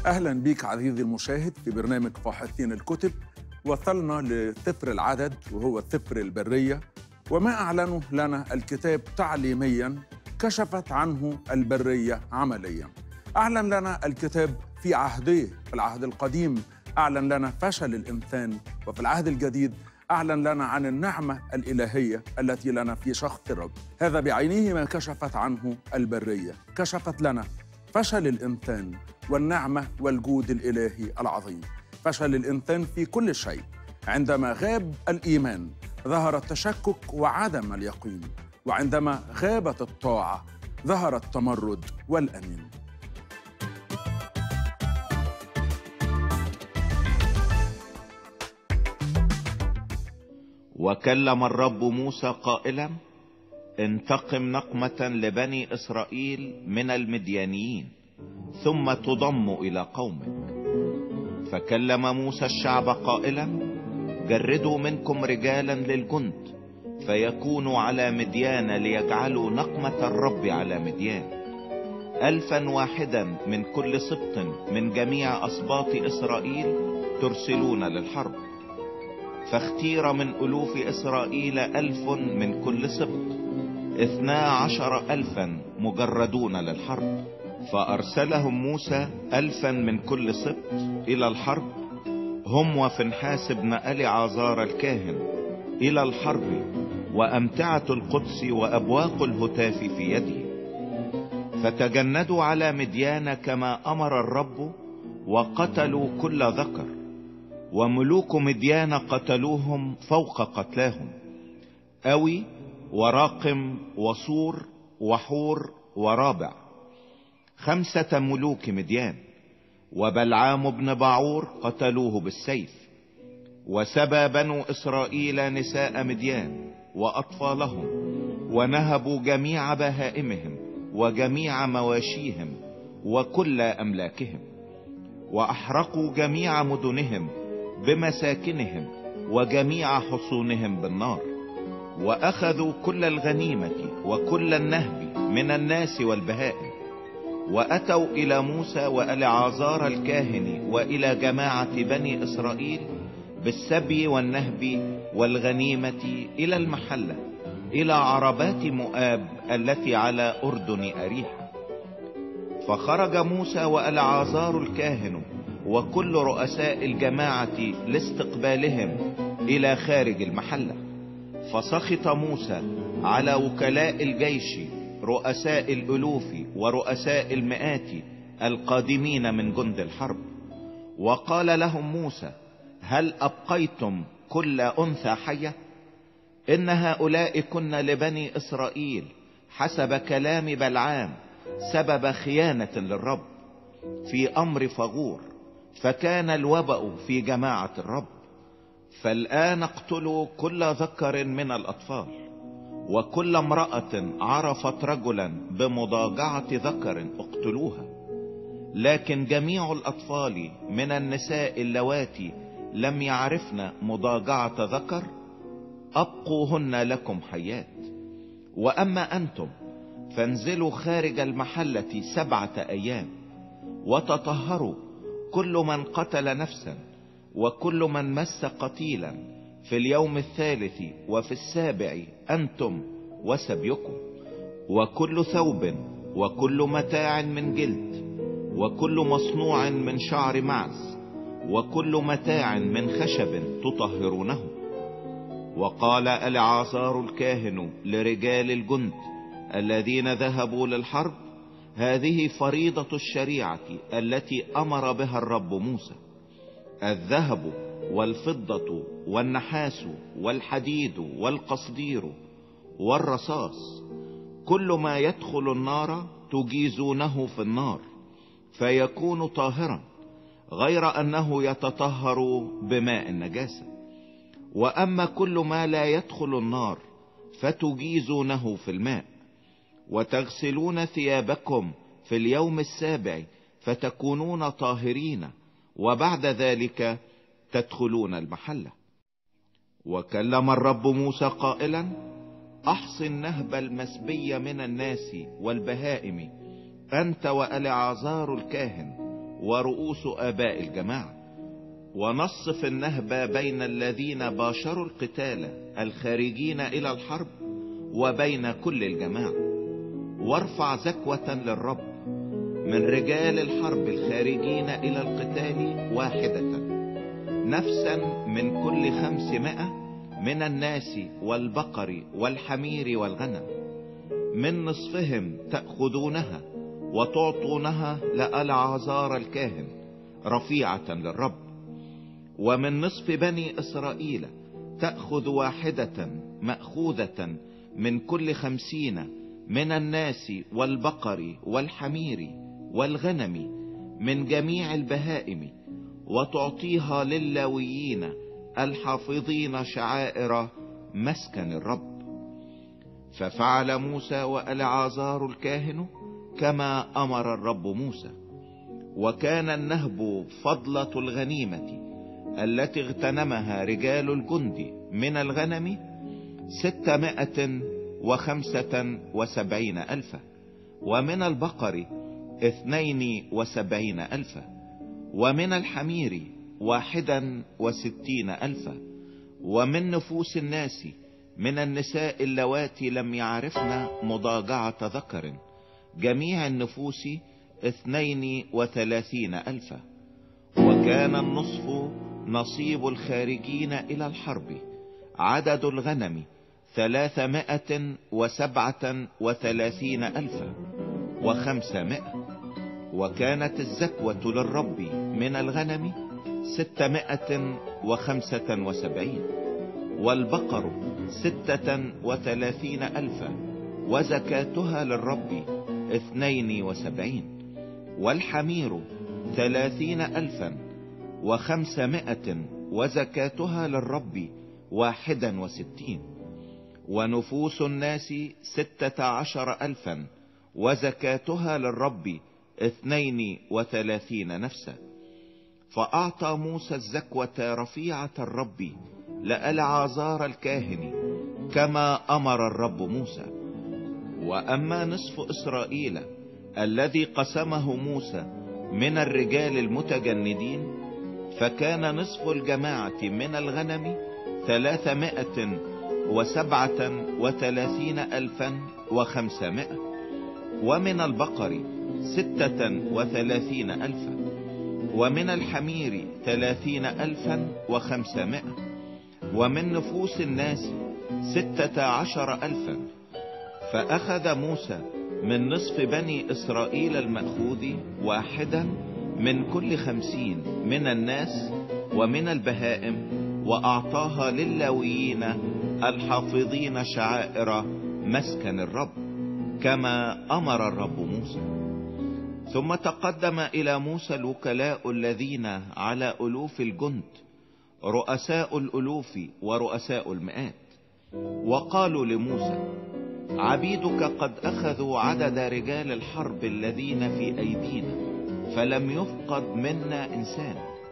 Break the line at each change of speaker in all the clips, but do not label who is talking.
أهلا بك عزيزي المشاهد في برنامج فاحصين الكتب وصلنا لسفر العدد وهو سفر البرية وما أعلنه لنا الكتاب تعليميا كشفت عنه البرية عمليا أعلن لنا الكتاب في عهديه في العهد القديم أعلن لنا فشل الإنسان وفي العهد الجديد أعلن لنا عن النعمة الإلهية التي لنا في شخص الرب هذا بعينه ما كشفت عنه البرية كشفت لنا فشل الإنسان والنعمة والجود الإلهي العظيم فشل الإنسان في كل شيء عندما غاب الإيمان ظهر التشكك وعدم اليقين وعندما غابت الطاعة ظهر التمرد والأمين
وكلم الرب موسى قائلا انتقم نقمة لبني اسرائيل من المديانيين ثم تضم الى قومك فكلم موسى الشعب قائلا جردوا منكم رجالا للجند فيكونوا على مديان ليجعلوا نقمة الرب على مديان الفا واحدا من كل سبط من جميع اسباط اسرائيل ترسلون للحرب فاختير من ألوف إسرائيل ألف من كل سبط اثنا عشر ألفا مجردون للحرب فأرسلهم موسى ألفا من كل سبط إلى الحرب هم وفنحاس بن ألي عازار الكاهن إلى الحرب وأمتعة القدس وأبواق الهتاف في يده فتجندوا على مديان كما أمر الرب وقتلوا كل ذكر وملوك مديان قتلوهم فوق قتلاهم أوي وراقم وصور وحور ورابع خمسة ملوك مديان وبلعام بن بعور قتلوه بالسيف وسبى بنو إسرائيل نساء مديان وأطفالهم ونهبوا جميع بهائمهم وجميع مواشيهم وكل أملاكهم وأحرقوا جميع مدنهم بمساكنهم وجميع حصونهم بالنار واخذوا كل الغنيمة وكل النهب من الناس والبهائم واتوا الى موسى والعازار الكاهن والى جماعة بني اسرائيل بالسبي والنهب والغنيمة الى المحلة الى عربات مؤاب التي على اردن اريحة فخرج موسى والعازار الكاهن وكل رؤساء الجماعة لاستقبالهم الى خارج المحلة فسخط موسى على وكلاء الجيش رؤساء الالوف ورؤساء المئات القادمين من جند الحرب وقال لهم موسى هل ابقيتم كل انثى حية ان هؤلاء كن لبني اسرائيل حسب كلام بلعام سبب خيانة للرب في امر فغور فكان الوبأ في جماعة الرب فالآن اقتلوا كل ذكر من الأطفال وكل امرأة عرفت رجلا بمضاجعة ذكر اقتلوها لكن جميع الأطفال من النساء اللواتي لم يعرفن مضاجعة ذكر أبقوهن لكم حيات وأما أنتم فانزلوا خارج المحلة سبعة أيام وتطهروا كل من قتل نفسا وكل من مس قتيلا في اليوم الثالث وفي السابع أنتم وسبيكم وكل ثوب وكل متاع من جلد وكل مصنوع من شعر معز وكل متاع من خشب تطهرونه وقال العازار الكاهن لرجال الجند الذين ذهبوا للحرب هذه فريضة الشريعة التي أمر بها الرب موسى الذهب والفضة والنحاس والحديد والقصدير والرصاص كل ما يدخل النار تجيزونه في النار فيكون طاهرا غير أنه يتطهر بماء النجاسة وأما كل ما لا يدخل النار فتجيزونه في الماء وتغسلون ثيابكم في اليوم السابع فتكونون طاهرين وبعد ذلك تدخلون المحلة وكلم الرب موسى قائلا احص النهب المسبي من الناس والبهائم انت والعازار الكاهن ورؤوس آباء الجماعة ونصف النهب بين الذين باشروا القتال الخارجين إلى الحرب وبين كل الجماعة وارفع زكوة للرب من رجال الحرب الخارجين إلى القتال واحدة نفسا من كل خمسمائة من الناس والبقر والحمير والغنم من نصفهم تأخذونها وتعطونها لألعازار الكاهن رفيعة للرب ومن نصف بني إسرائيل تأخذ واحدة مأخوذة من كل خمسين من الناس والبقر والحمير والغنم من جميع البهائم وتعطيها للاويين الحافظين شعائر مسكن الرب ففعل موسى والعازار الكاهن كما امر الرب موسى وكان النهب فضلة الغنيمة التي اغتنمها رجال الجند من الغنم ستمائة وخمسة وسبعين ألفا ومن البقر اثنين وسبعين ألفا ومن الحمير واحدا وستين ألفا ومن نفوس الناس من النساء اللواتي لم يعرفن مضاجعة ذكر جميع النفوس اثنين وثلاثين ألفا وكان النصف نصيب الخارجين إلى الحرب عدد الغنم ثلاثمائة وسبعة وثلاثين ألفا وخمسمائة وكانت الزكوة للرب من الغنم ستمائة وخمسة وسبعين والبقر ستة وثلاثين ألفا وزكاتها للرب اثنين وسبعين والحمير ثلاثين ألفا وخمسمائة وزكاتها للرب واحدا وستين ونفوس الناس ستة عشر ألفا وزكاتها للرب اثنين وثلاثين نفسا فأعطى موسى الزكوة رفيعة الرب لألعازار الكاهن كما أمر الرب موسى وأما نصف إسرائيل الذي قسمه موسى من الرجال المتجندين فكان نصف الجماعة من الغنم ثلاثمائة وسبعة وثلاثين ألفا وخمسمائة ومن البقر ستة وثلاثين ألفا ومن الحمير ثلاثين ألفا وخمسمائة ومن نفوس الناس ستة عشر ألفا فأخذ موسى من نصف بني إسرائيل المأخوذ واحدا من كل خمسين من الناس ومن البهائم وأعطاها للاويين الحافظين شعائر مسكن الرب كما أمر الرب موسى ثم تقدم إلى موسى الوكلاء الذين على ألوف الجند رؤساء الألوف ورؤساء المئات وقالوا لموسى عبيدك قد أخذوا عدد رجال الحرب الذين في أيدينا فلم يفقد منا إنسان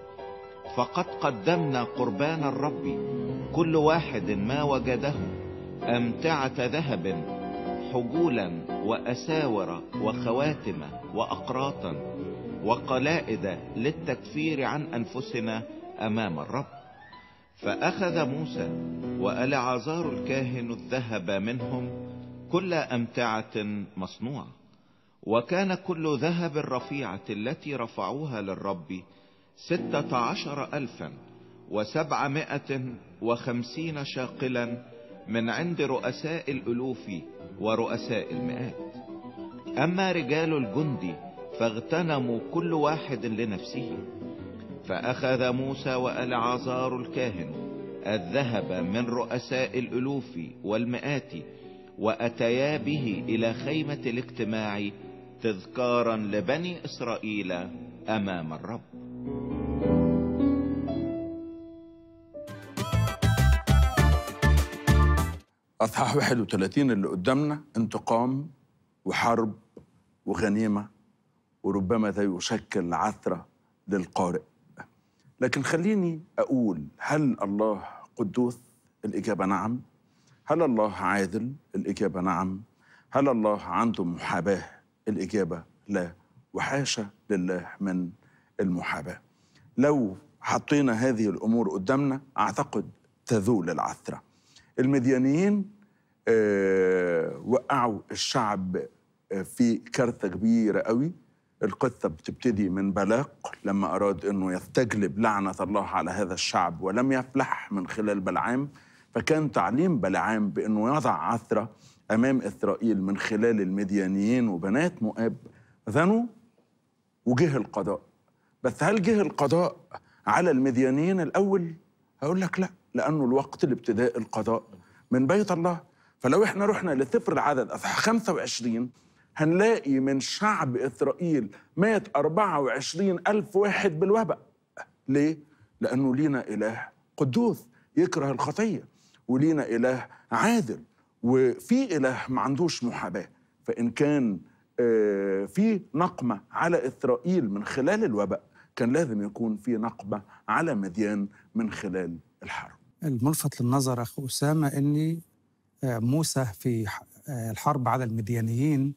فقد قدمنا قربان الرب كل واحد ما وجده أمتعة ذهب حجولا وأساور وخواتم وأقراطا وقلائد للتكفير عن أنفسنا أمام الرب فأخذ موسى وألعازار الكاهن الذهب منهم كل أمتعة مصنوعة وكان كل ذهب الرفيعة التي رفعوها للرب ستة عشر ألفا وسبعمائة وخمسين شاقلا من عند رؤساء الألوف ورؤساء المئات أما رجال الجند فاغتنموا كل واحد لنفسه فأخذ موسى وألعازار الكاهن الذهب من رؤساء الألوف والمئات وأتيا به إلى خيمة الاجتماع تذكارا لبني إسرائيل أمام الرب
أصحاح 31 اللي قدامنا انتقام وحرب وغنيمة وربما ده يشكل عثرة للقارئ لكن خليني أقول هل الله قدوس؟ الإجابة نعم هل الله عادل؟ الإجابة نعم هل الله عنده محاباة؟ الإجابة لا وحاشا لله من المحاباة لو حطينا هذه الأمور قدامنا أعتقد تذول العثرة المديانيين آه وقعوا الشعب آه، في كارثة كبيرة قوي القصة بتبتدي من بلاق لما أراد أنه يستجلب لعنة الله على هذا الشعب ولم يفلح من خلال بلعام فكان تعليم بلعام بأنه يضع عثرة أمام إسرائيل من خلال المديانيين وبنات مؤاب ذنوا وجه القضاء بس هل جه القضاء على المديانيين الأول؟ هقول لك لا لأنه الوقت لابتداء القضاء من بيت الله فلو احنا رحنا لسفر العدد أصحاح 25 هنلاقي من شعب إسرائيل مات 24 ألف واحد بالوباء ليه؟ لأنه لينا إله قدوس يكره الخطية ولينا إله عادل وفي إله ما عندوش محاباة فإن كان آه، في نقمة على إسرائيل من خلال الوباء كان لازم يكون في نقمة على مديان من خلال الحرب
الملفت للنظر أخو أسامة أني آه، موسى في ح- آه، الحرب على المديانيين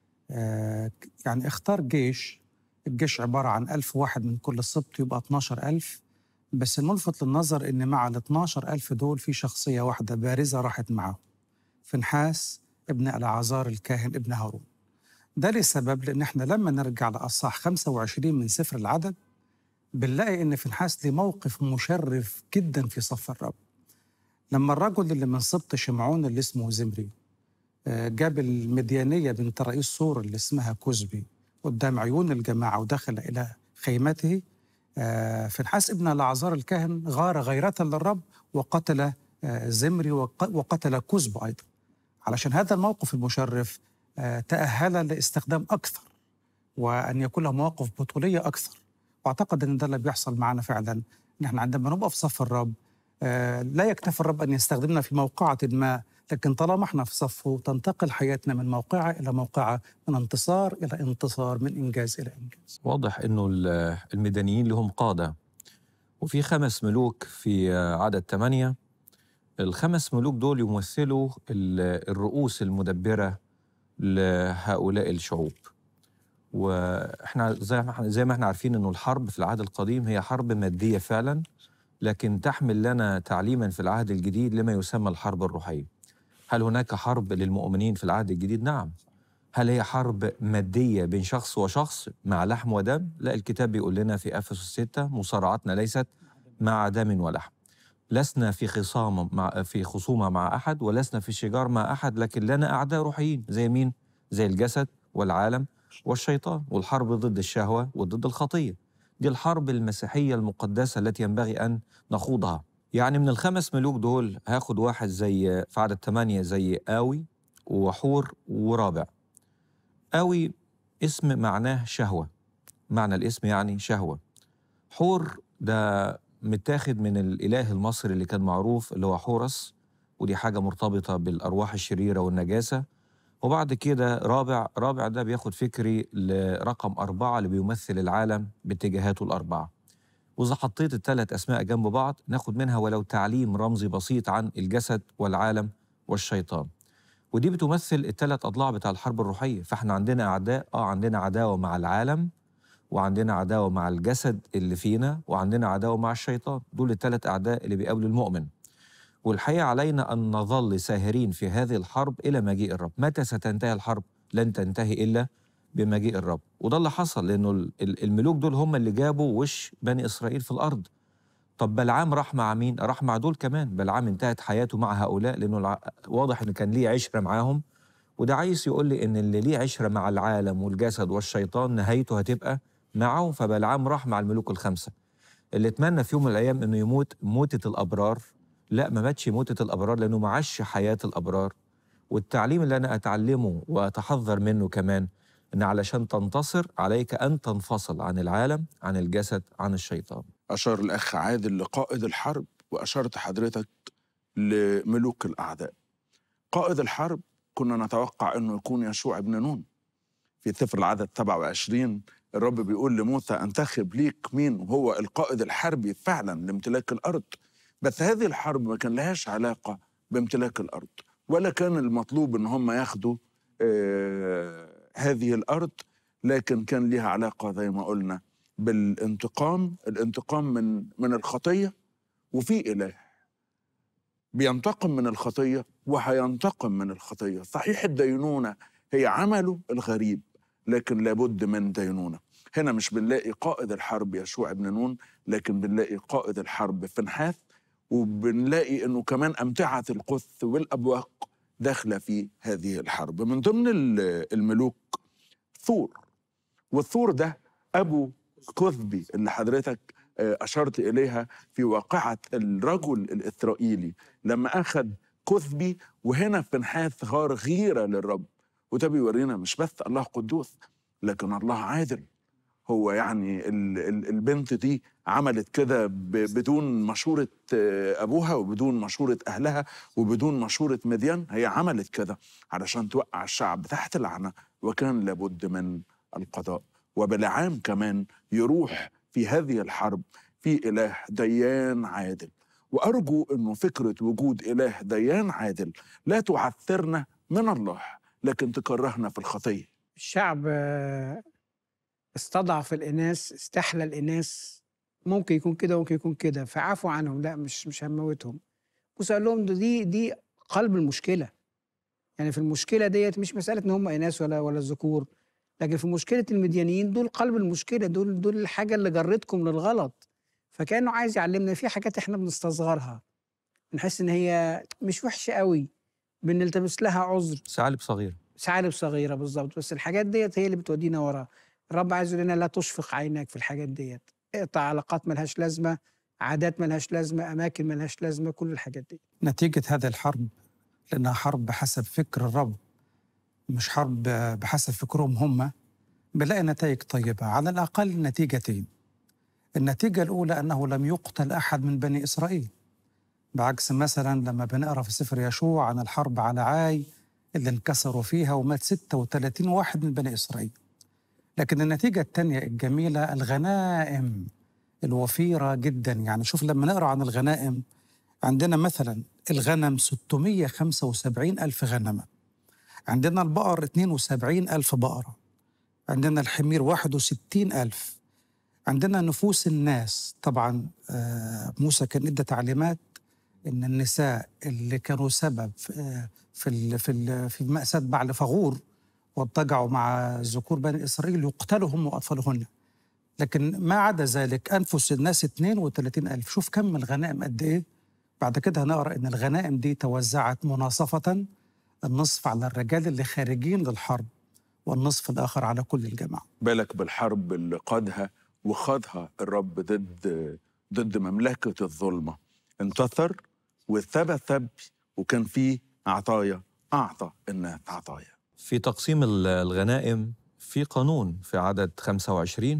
آه، يعني اختار جيش الجيش عبارة عن ألف واحد من كل سبط يبقى 12 ألف بس الملفت للنظر أن مع ال 12 ألف دول في شخصية واحدة بارزة راحت معه فنحاس ابن العازار الكاهن ابن هارون ده لسبب لأن احنا لما نرجع لأصحاح 25 من سفر العدد بنلاقي ان فنحاس ليه موقف مشرف جدا في صف الرب لما الرجل اللي من سبط شمعون اللي اسمه زمري آه، جاب المديانيه بنت رئيس سور اللي اسمها كزبي قدام عيون الجماعه ودخل الى خيمته آه، فنحاس ابن العذار الكاهن غار غيرة للرب وقتل آه، زمري وق- وقتل كزب ايضا علشان هذا الموقف المشرف آه، تأهل لاستخدام اكثر وان يكون له مواقف بطوليه اكثر واعتقد ان ده اللي بيحصل معنا فعلا ان احنا عندما نبقى في صف الرب آه، لا يكتفي الرب ان يستخدمنا في موقعه ما لكن طالما احنا في صفه تنتقل حياتنا من موقعه الى موقعه من انتصار الى انتصار من انجاز الى انجاز
واضح انه ال- المدنيين لهم قاده وفي خمس ملوك في عدد ثمانية الخمس ملوك دول يمثلوا ال- الرؤوس المدبرة لهؤلاء الشعوب واحنا زي ما احنا زي ما احنا عارفين انه الحرب في العهد القديم هي حرب مادية فعلا لكن تحمل لنا تعليما في العهد الجديد لما يسمى الحرب الروحية هل هناك حرب للمؤمنين في العهد الجديد؟ نعم هل هي حرب مادية بين شخص وشخص مع لحم ودم؟ لا الكتاب بيقول لنا في أفسس 6 مصارعتنا ليست مع دم ولحم لسنا في خصام مع في خصومة مع أحد ولسنا في شجار مع أحد لكن لنا أعداء روحيين زي مين؟ زي الجسد والعالم والشيطان والحرب ضد الشهوة وضد الخطية دي الحرب المسيحية المقدسة التي ينبغي أن نخوضها يعني من الخمس ملوك دول هاخد واحد زي في عدد ثمانية زي آوي وحور ورابع آوي اسم معناه شهوة معنى الاسم يعني شهوة حور ده متاخد من الإله المصري اللي كان معروف اللي هو حورس ودي حاجة مرتبطة بالأرواح الشريرة والنجاسة وبعد كده رابع رابع ده بياخد فكري لرقم أربعة اللي بيمثل العالم باتجاهاته الأربعة وإذا حطيت الثلاث أسماء جنب بعض ناخد منها ولو تعليم رمزي بسيط عن الجسد والعالم والشيطان ودي بتمثل الثلاث أضلاع بتاع الحرب الروحية فإحنا عندنا أعداء آه عندنا عداوة مع العالم وعندنا عداوة مع الجسد اللي فينا وعندنا عداوة مع الشيطان دول الثلاث أعداء اللي بيقابلوا المؤمن والحقيقة علينا أن نظل ساهرين في هذه الحرب إلى مجيء الرب متى ستنتهي الحرب؟ لن تنتهي إلا بمجيء الرب وده اللي حصل لأنه ال- ال- الملوك دول هم اللي جابوا وش بني إسرائيل في الأرض طب بلعام راح مع مين؟ راح مع دول كمان بلعام انتهت حياته مع هؤلاء لأنه الع... واضح إن كان ليه عشرة معاهم وده عايز يقول لي إن اللي ليه عشرة مع العالم والجسد والشيطان نهايته هتبقى معه فبلعام راح مع الملوك الخمسة اللي اتمنى في يوم من الأيام إنه يموت موتة الأبرار لا ما ماتش موتة الأبرار لأنه ما عاش حياة الأبرار والتعليم اللي أنا أتعلمه وأتحذر منه كمان إن علشان تنتصر عليك أن تنفصل عن العالم عن الجسد عن الشيطان
أشار الأخ عادل لقائد الحرب وأشرت حضرتك لملوك الأعداء قائد الحرب كنا نتوقع أنه يكون يشوع بن نون في سفر العدد 27 الرب بيقول لموسى انتخب ليك مين هو القائد الحربي فعلا لامتلاك الأرض بس هذه الحرب ما كان لهاش علاقة بامتلاك الأرض ولا كان المطلوب أن هم ياخدوا آه هذه الأرض لكن كان لها علاقة زي ما قلنا بالانتقام الانتقام من من الخطيه وفي اله بينتقم من الخطيه وهينتقم من الخطيه صحيح الدينونه هي عمله الغريب لكن لابد من دينونه هنا مش بنلاقي قائد الحرب يشوع بن نون لكن بنلاقي قائد الحرب فنحاث وبنلاقي انه كمان امتعه القث والابواق داخله في هذه الحرب من ضمن ال- الملوك ثور والثور ده ابو كثبي اللي حضرتك آه، اشرت اليها في واقعه الرجل الاسرائيلي لما اخذ كثبي وهنا في نحاس غار غيره للرب وده بيورينا مش بس الله قدوس لكن الله عادل هو يعني ال- ال- البنت دي عملت كده ب- بدون مشورة آه، أبوها وبدون مشورة أهلها وبدون مشورة مديان هي عملت كده علشان توقع الشعب تحت لعنة وكان لابد من القضاء وبلعام كمان يروح في هذه الحرب في إله ديان عادل وأرجو أنه فكرة وجود إله ديان عادل لا تعثرنا من الله لكن تكرهنا في الخطية
الشعب آه، استضعف الإناث استحلى الإناث ممكن يكون كده ممكن يكون كده فعفوا عنهم لا مش مش هنموتهم بص قال لهم ده دي دي قلب المشكلة يعني في المشكلة ديت مش مسألة إن هم إناث ولا ولا ذكور لكن في مشكلة المديانيين دول قلب المشكلة دول دول الحاجة اللي جرتكم للغلط فكأنه عايز يعلمنا في حاجات إحنا بنستصغرها بنحس إن هي مش وحشة قوي بنلتمس لها عذر
ثعالب صغير
ثعالب صغيرة بالظبط بس الحاجات ديت هي اللي بتودينا ورا الرب عايز يقول لنا لا تشفق عينك في الحاجات ديت اقطع علاقات ملهاش لازمة عادات ملهاش لازمة أماكن ملهاش لازمة كل الحاجات دي
نتيجة هذه الحرب لأنها حرب بحسب فكر الرب مش حرب بحسب فكرهم هم بنلاقي نتائج طيبة على الأقل نتيجتين النتيجة الأولى أنه لم يقتل أحد من بني إسرائيل بعكس مثلا لما بنقرأ في سفر يشوع عن الحرب على عاي اللي انكسروا فيها ومات 36 واحد من بني إسرائيل لكن النتيجة الثانية الجميلة الغنائم الوفيرة جدا يعني شوف لما نقرأ عن الغنائم عندنا مثلا الغنم 675 ألف غنمة عندنا البقر 72 ألف بقرة عندنا الحمير 61 ألف عندنا نفوس الناس طبعا آه، موسى كان ادى تعليمات ان النساء اللي كانوا سبب آه، في ال- في ال- في مأساة بعل فغور واضطجعوا مع ذكور بني اسرائيل يقتلوا هم واطفالهن لكن ما عدا ذلك انفس الناس 32 ألف شوف كم الغنائم قد ايه بعد كده هنقرا ان الغنائم دي توزعت مناصفة النصف على الرجال اللي خارجين للحرب والنصف الاخر على كل الجماعه
بالك بالحرب اللي قادها وخاضها الرب ضد ضد مملكة الظلمة انتصر وثبت ثبي وكان فيه عطايا أعطى الناس عطايا
في تقسيم ال- الغنائم في قانون في عدد 25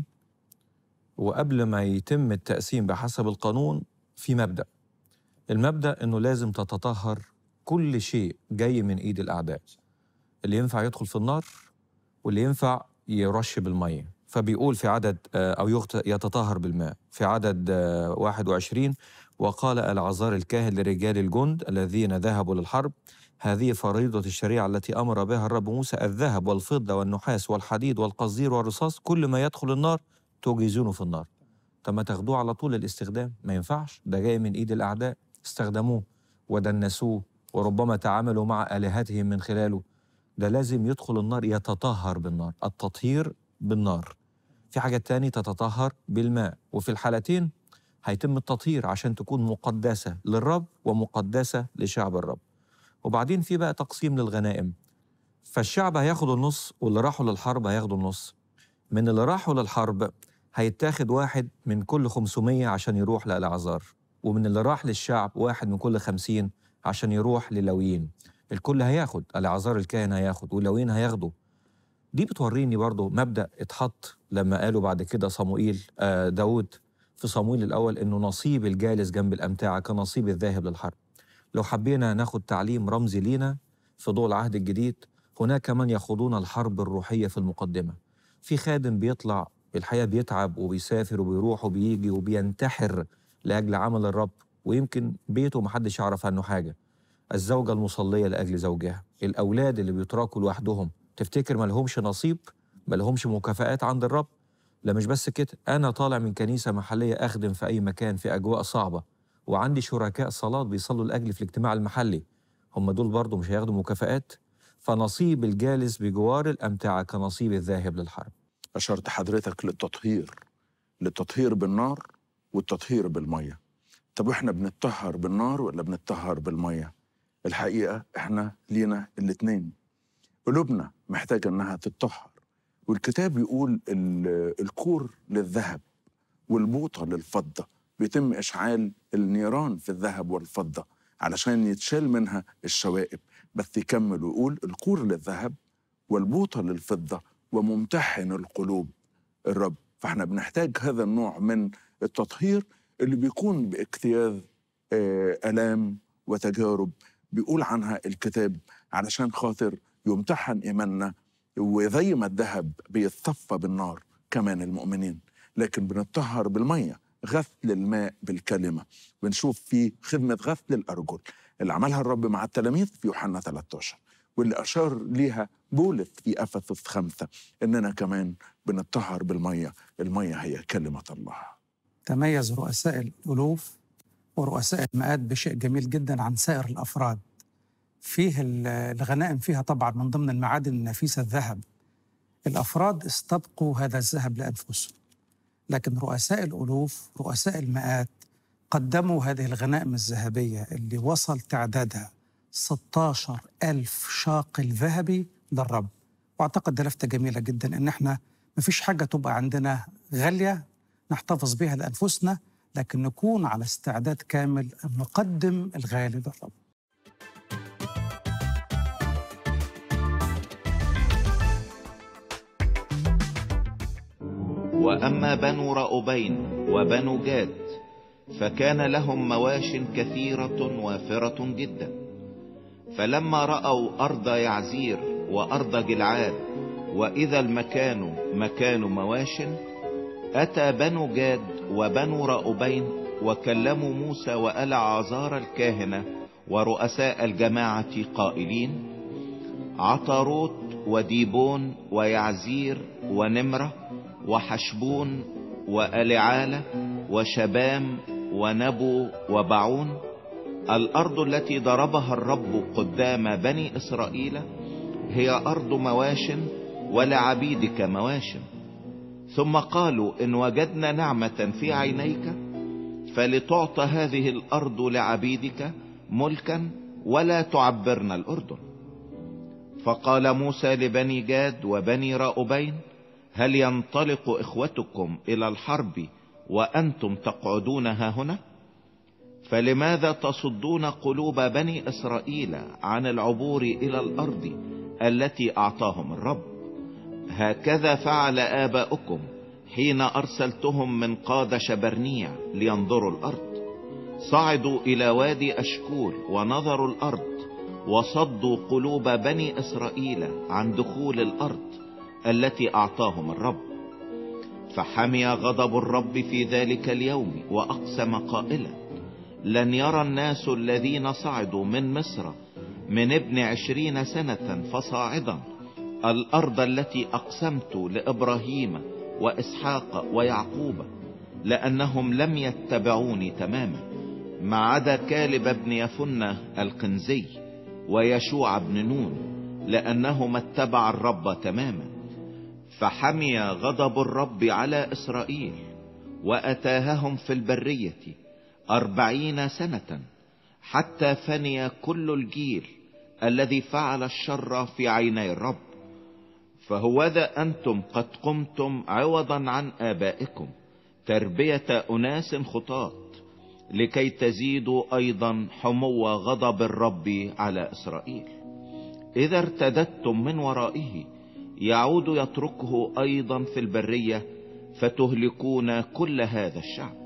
وقبل ما يتم التقسيم بحسب القانون في مبدأ المبدأ إنه لازم تتطهر كل شيء جاي من إيد الأعداء اللي ينفع يدخل في النار واللي ينفع يرش بالمية فبيقول في عدد آه، أو يغت- يتطهر بالماء في عدد آه، 21 وقال العذار الكاهن لرجال الجند الذين ذهبوا للحرب هذه فريضة الشريعة التي أمر بها الرب موسى الذهب والفضة والنحاس والحديد والقصدير والرصاص كل ما يدخل النار توجزونه في النار طب ما تاخدوه على طول الاستخدام ما ينفعش ده جاي من إيد الأعداء استخدموه ودنسوه وربما تعاملوا مع آلهتهم من خلاله ده لازم يدخل النار يتطهر بالنار التطهير بالنار في حاجة تاني تتطهر بالماء وفي الحالتين هيتم التطهير عشان تكون مقدسة للرب ومقدسة لشعب الرب وبعدين في بقى تقسيم للغنائم فالشعب هياخد النص واللي راحوا للحرب هياخدوا النص من اللي راحوا للحرب هيتاخد واحد من كل 500 عشان يروح لألعذار ومن اللي راح للشعب واحد من كل 50 عشان يروح للويين الكل هياخد العذار الكاهن هياخد واللويين هياخدوا دي بتوريني برضو مبدأ اتحط لما قالوا بعد كده صموئيل آه داود في صموئيل الأول إنه نصيب الجالس جنب الأمتعة كنصيب الذاهب للحرب لو حبينا ناخد تعليم رمزي لينا في ضوء العهد الجديد هناك من يخوضون الحرب الروحية في المقدمة في خادم بيطلع الحقيقة بيتعب وبيسافر وبيروح وبيجي وبينتحر لأجل عمل الرب ويمكن بيته محدش يعرف عنه حاجة الزوجة المصلية لأجل زوجها الأولاد اللي بيتراكوا لوحدهم تفتكر ما لهمش نصيب ما لهمش مكافآت عند الرب لا مش بس كده انا طالع من كنيسه محليه اخدم في اي مكان في اجواء صعبه وعندي شركاء صلاه بيصلوا لاجلي في الاجتماع المحلي هم دول برضه مش هياخدوا مكافآت فنصيب الجالس بجوار الامتعه كنصيب الذاهب للحرب
أشرت حضرتك للتطهير للتطهير بالنار والتطهير بالمية طب وإحنا بنتطهر بالنار ولا بنتطهر بالمية الحقيقة إحنا لينا الاتنين قلوبنا محتاجة إنها تتطهر والكتاب يقول ال- الكور للذهب والبوطة للفضة بيتم إشعال النيران في الذهب والفضة علشان يتشال منها الشوائب بس يكمل ويقول الكور للذهب والبوطة للفضة وممتحن القلوب الرب فاحنا بنحتاج هذا النوع من التطهير اللي بيكون باجتياز آه، آلام وتجارب بيقول عنها الكتاب علشان خاطر يمتحن إيماننا وزي ما الذهب بيتصفى بالنار كمان المؤمنين لكن بنتطهر بالمية غسل الماء بالكلمة بنشوف في خدمة غسل الأرجل اللي عملها الرب مع التلاميذ في يوحنا 13 واللي أشار ليها بولس في أفسس خمسة إننا كمان بنتطهر بالمية المية هي كلمة الله
تميز رؤساء الألوف ورؤساء المئات بشيء جميل جدا عن سائر الأفراد فيه ال- الغنائم فيها طبعا من ضمن المعادن النفيسة الذهب الأفراد استبقوا هذا الذهب لأنفسهم لكن رؤساء الألوف رؤساء المئات قدموا هذه الغنائم الذهبية اللي وصل تعدادها 16 ألف شاقل ذهبي للرب وأعتقد ده لفتة جميلة جدا إن إحنا مفيش حاجة تبقى عندنا غالية نحتفظ بها لأنفسنا لكن نكون على استعداد كامل أن نقدم الغالي للرب
وأما بنو رأبين وبنو جاد فكان لهم مواش كثيرة وافرة جدا فلما رأوا أرض يعزير وأرض جلعاد وإذا المكان مكان مواش أتى بنو جاد وبنو رأبين وكلموا موسى وألعازار الكاهنة ورؤساء الجماعة قائلين عطاروت وديبون ويعزير ونمرة وحشبون وألعالة وشبام ونبو وبعون الأرض التي ضربها الرب قدام بني إسرائيل هي أرض مواش ولعبيدك مواش ثم قالوا إن وجدنا نعمة في عينيك فلتعطى هذه الأرض لعبيدك ملكا ولا تعبرنا الأردن فقال موسى لبني جاد وبني راؤبين هل ينطلق إخوتكم إلى الحرب وأنتم تقعدون ها هنا فلماذا تصدون قلوب بني إسرائيل عن العبور إلى الأرض التي أعطاهم الرب هكذا فعل آباؤكم حين أرسلتهم من قادش برنيع لينظروا الأرض صعدوا إلى وادي أشكول ونظروا الأرض وصدوا قلوب بني إسرائيل عن دخول الأرض التي أعطاهم الرب فحمي غضب الرب في ذلك اليوم وأقسم قائلا لن يرى الناس الذين صعدوا من مصر من ابن عشرين سنة فصاعدا الأرض التي أقسمت لإبراهيم وإسحاق ويعقوب لأنهم لم يتبعوني تماما ما عدا كالب بن يفنة القنزي ويشوع بن نون لأنهما اتبع الرب تماما فحمي غضب الرب على إسرائيل وأتاههم في البرية أربعين سنة حتى فني كل الجيل الذي فعل الشر في عيني الرب فهوذا أنتم قد قمتم عوضا عن آبائكم تربية أناس خطاة لكي تزيدوا أيضا حمو غضب الرب على إسرائيل إذا ارتددتم من ورائه يعود يتركه أيضا في البرية فتهلكون كل هذا الشعب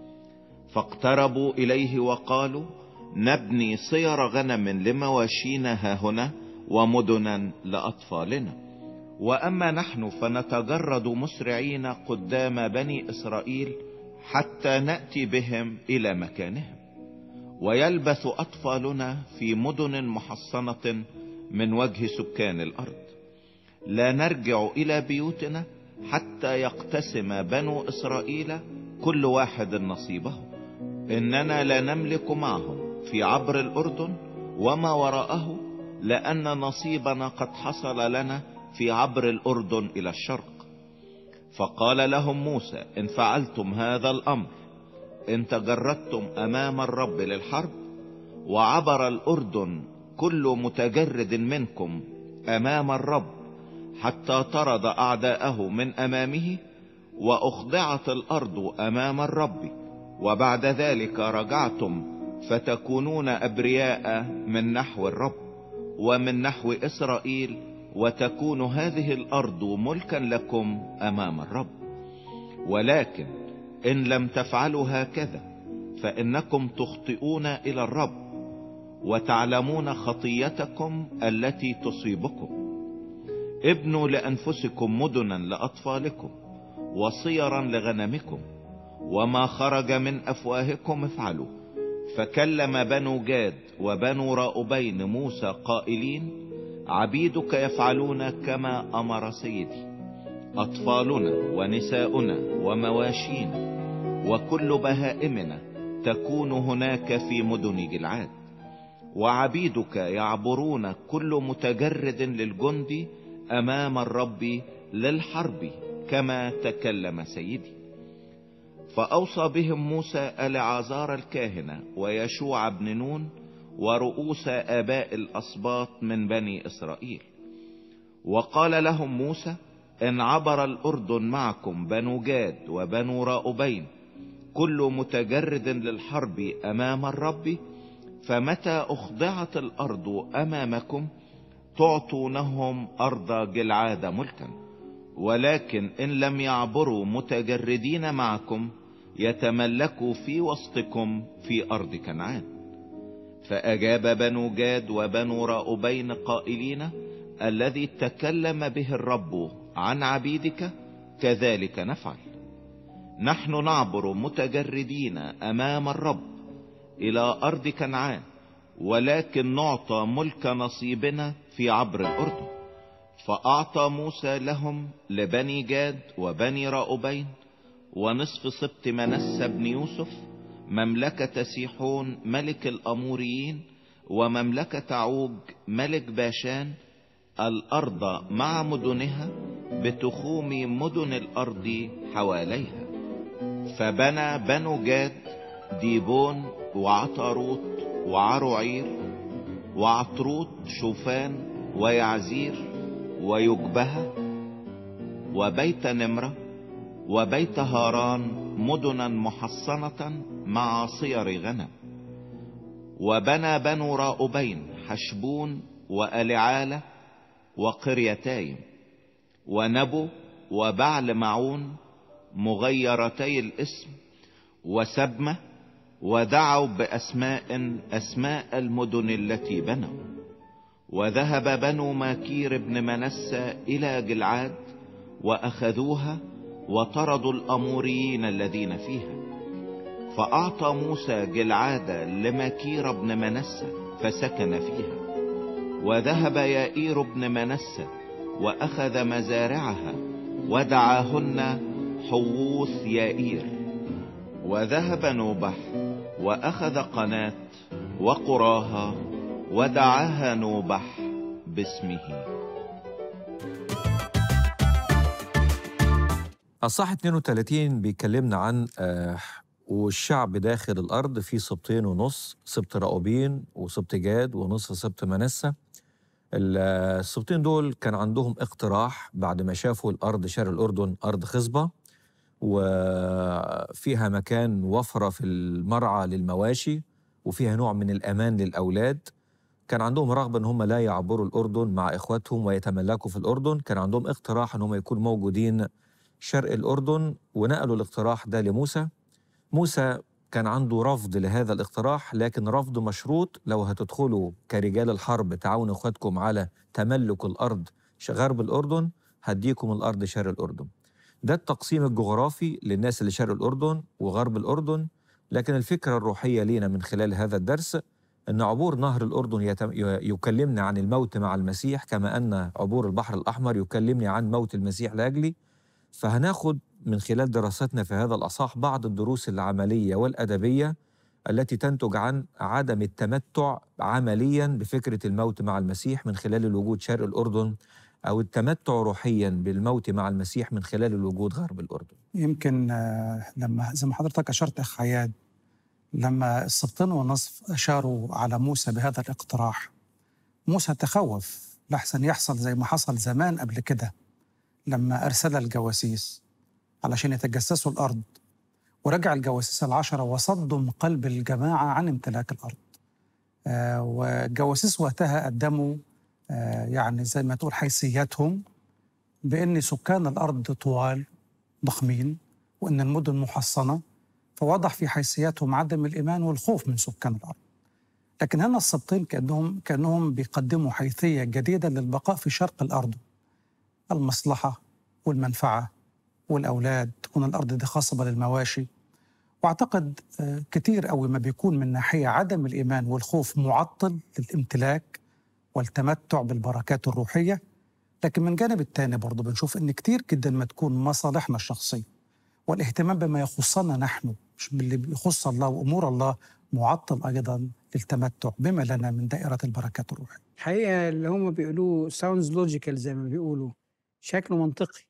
فاقتربوا إليه وقالوا نبني صير غنم لمواشينا هاهنا ومدنا لأطفالنا وأما نحن فنتجرد مسرعين قدام بني إسرائيل حتى نأتي بهم إلى مكانهم ويلبث أطفالنا في مدن محصنة من وجه سكان الأرض لا نرجع إلى بيوتنا حتى يقتسم بنو إسرائيل كل واحد نصيبه إننا لا نملك معهم في عبر الأردن وما وراءه لأن نصيبنا قد حصل لنا في عبر الأردن إلى الشرق فقال لهم موسى إن فعلتم هذا الأمر إن تجردتم أمام الرب للحرب وعبر الأردن كل متجرد منكم أمام الرب حتى طرد أعداءه من أمامه وأخضعت الأرض أمام الرب وبعد ذلك رجعتم فتكونون أبرياء من نحو الرب ومن نحو إسرائيل وتكون هذه الأرض ملكا لكم أمام الرب ولكن إن لم تفعلوا هكذا فإنكم تخطئون إلى الرب وتعلمون خطيتكم التي تصيبكم ابنوا لأنفسكم مدنا لأطفالكم وصيرا لغنمكم وما خرج من أفواهكم افعلوا فكلم بنو جاد وبنو راؤبين موسى قائلين عبيدك يفعلون كما أمر سيدي أطفالنا ونساؤنا ومواشينا وكل بهائمنا تكون هناك في مدن جلعاد وعبيدك يعبرون كل متجرد للجند أمام الرب للحرب كما تكلم سيدي فأوصى بهم موسى العازار الكاهنة ويشوع بن نون ورؤوس آباء الأسباط من بني إسرائيل وقال لهم موسى إن عبر الأردن معكم بنو جاد وبنو راؤبين كل متجرد للحرب أمام الرب فمتى أخضعت الأرض أمامكم تعطونهم أرض جلعاد ملكا ولكن إن لم يعبروا متجردين معكم يتملكوا في وسطكم في أرض كنعان فأجاب بنو جاد وبنو راؤبين قائلين الذي تكلم به الرب عن عبيدك كذلك نفعل نحن نعبر متجردين أمام الرب إلى أرض كنعان ولكن نعطى ملك نصيبنا في عبر الأردن فأعطى موسى لهم لبني جاد وبني راؤبين ونصف سبط منسى بن يوسف مملكة سيحون ملك الأموريين ومملكة عوج ملك باشان الأرض مع مدنها بتخوم مدن الأرض حواليها فبنى بنو جاد ديبون وعطروت وعروعير وعطروت شوفان ويعزير ويجبهة وبيت نمرة وبيت هاران مدنا محصنة مع صير غنم وبنى بنو راؤبين حشبون وألعالة وقريتايم ونبو وبعل معون مغيرتي الاسم وسبمة ودعوا بأسماء أسماء المدن التي بنوا وذهب بنو ماكير بن منسى إلى جلعاد وأخذوها وطردوا الأموريين الذين فيها فأعطى موسى جلعاد لماكير بن منسى فسكن فيها وذهب يائير بن منسى وأخذ مزارعها ودعاهن حووث يائير وذهب نوبح وأخذ قناة وقراها ودعاها نوبح باسمه
الصح 32 بيكلمنا عن آه والشعب داخل الأرض في سبطين ونص سبط راؤوبين وسبط جاد ونصف سبط منسى السبطين دول كان عندهم اقتراح بعد ما شافوا الأرض شرق الأردن أرض خصبة وفيها مكان وفرة في المرعى للمواشي وفيها نوع من الأمان للأولاد كان عندهم رغبة أن هم لا يعبروا الأردن مع إخواتهم ويتملكوا في الأردن كان عندهم اقتراح أن هم يكونوا موجودين شرق الأردن ونقلوا الاقتراح ده لموسى موسى كان عنده رفض لهذا الاقتراح لكن رفض مشروط لو هتدخلوا كرجال الحرب تعاونوا اخواتكم على تملك الارض غرب الاردن هديكم الارض شرق الاردن ده التقسيم الجغرافي للناس اللي شرق الاردن وغرب الاردن لكن الفكره الروحيه لينا من خلال هذا الدرس ان عبور نهر الاردن يتم يكلمنا عن الموت مع المسيح كما ان عبور البحر الاحمر يكلمني عن موت المسيح لاجلي فهناخد من خلال دراستنا في هذا الأصح بعض الدروس العملية والأدبية التي تنتج عن عدم التمتع عمليا بفكرة الموت مع المسيح من خلال الوجود شرق الأردن أو التمتع روحيا بالموت مع المسيح من خلال الوجود غرب الأردن
يمكن آه، لما زي ما حضرتك اشرت اخ عياد لما السبطين والنصف اشاروا على موسى بهذا الاقتراح موسى تخوف لحسن يحصل زي ما حصل زمان قبل كده لما ارسل الجواسيس علشان يتجسسوا الارض ورجع الجواسيس العشره وصدم قلب الجماعه عن امتلاك الارض آه والجواسيس وقتها قدموا آه يعني زي ما تقول حيثياتهم بان سكان الارض طوال ضخمين وان المدن محصنه فوضح في حيثياتهم عدم الايمان والخوف من سكان الارض. لكن هنا السبطين كانهم كانهم بيقدموا حيثيه جديده للبقاء في شرق الارض. المصلحه والمنفعه والاولاد تكون الارض دي خصبه للمواشي. واعتقد آه، كتير قوي ما بيكون من ناحيه عدم الايمان والخوف معطل للامتلاك والتمتع بالبركات الروحيه لكن من جانب التاني برضه بنشوف ان كتير جدا ما تكون مصالحنا الشخصيه والاهتمام بما يخصنا نحن مش باللي بيخص الله وامور الله معطل ايضا للتمتع بما لنا من دائره البركات الروحيه.
الحقيقه اللي هم بيقولوه ساوندز لوجيكال زي ما بيقولوا شكله منطقي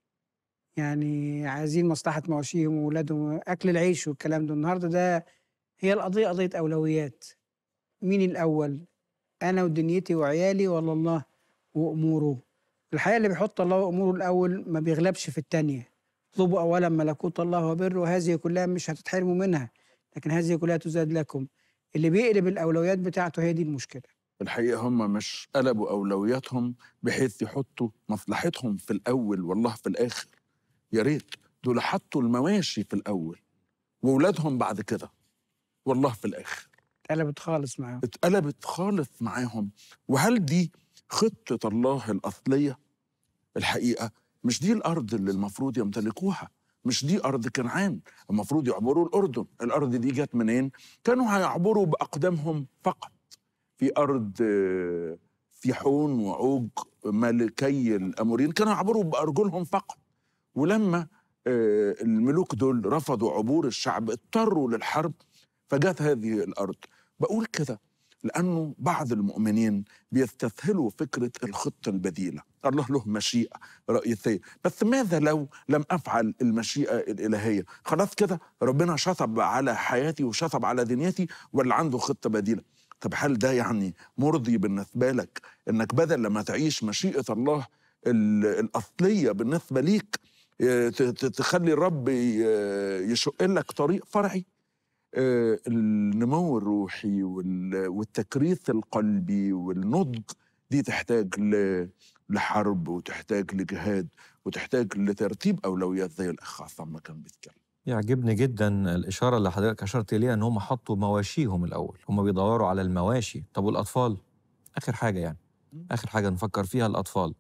يعني عايزين مصلحه مواشيهم واولادهم اكل العيش والكلام ده النهارده ده هي القضيه قضيه اولويات مين الاول انا ودنيتي وعيالي ولا الله واموره الحقيقه اللي بيحط الله واموره الاول ما بيغلبش في الثانيه اطلبوا اولا ملكوت الله وبره وهذه كلها مش هتتحرموا منها لكن هذه كلها تزاد لكم اللي بيقلب الاولويات بتاعته هي دي المشكله
الحقيقة هم مش قلبوا أولوياتهم بحيث يحطوا مصلحتهم في الأول والله في الآخر يا ريت دول حطوا المواشي في الأول وأولادهم بعد كده والله في الآخر
اتقلبت خالص معاهم
اتقلبت خالص معاهم وهل دي خطة الله الأصلية الحقيقة مش دي الأرض اللي المفروض يمتلكوها مش دي أرض كنعان المفروض يعبروا الأردن الأرض دي جت منين كانوا هيعبروا بأقدامهم فقط في أرض آه، فيحون وعوج ملكي الأموريين كانوا يعبروا بأرجلهم فقط ولما آه، الملوك دول رفضوا عبور الشعب اضطروا للحرب فجت هذه الأرض بقول كده لأنه بعض المؤمنين بيستسهلوا فكرة الخطة البديلة الله له مشيئة رئيسية بس ماذا لو لم أفعل المشيئة الإلهية خلاص كده ربنا شطب على حياتي وشطب على دنيتي ولا عنده خطة بديلة طب هل ده يعني مرضي بالنسبة لك إنك بدل لما تعيش مشيئة الله ال- الأصلية بالنسبة ليك آه، ت- ت- تخلي الرب ي- يشق لك طريق فرعي آه، النمو الروحي وال- والتكريس القلبي والنضج دي تحتاج ل- لحرب وتحتاج لجهاد وتحتاج لترتيب اولويات زي الاخ عصام ما كان بيتكلم
يعجبني جدا الإشارة اللي حضرتك أشرت إليها إن هم حطوا مواشيهم الأول هم بيدوروا على المواشي طب والأطفال آخر حاجة يعني آخر حاجة نفكر فيها الأطفال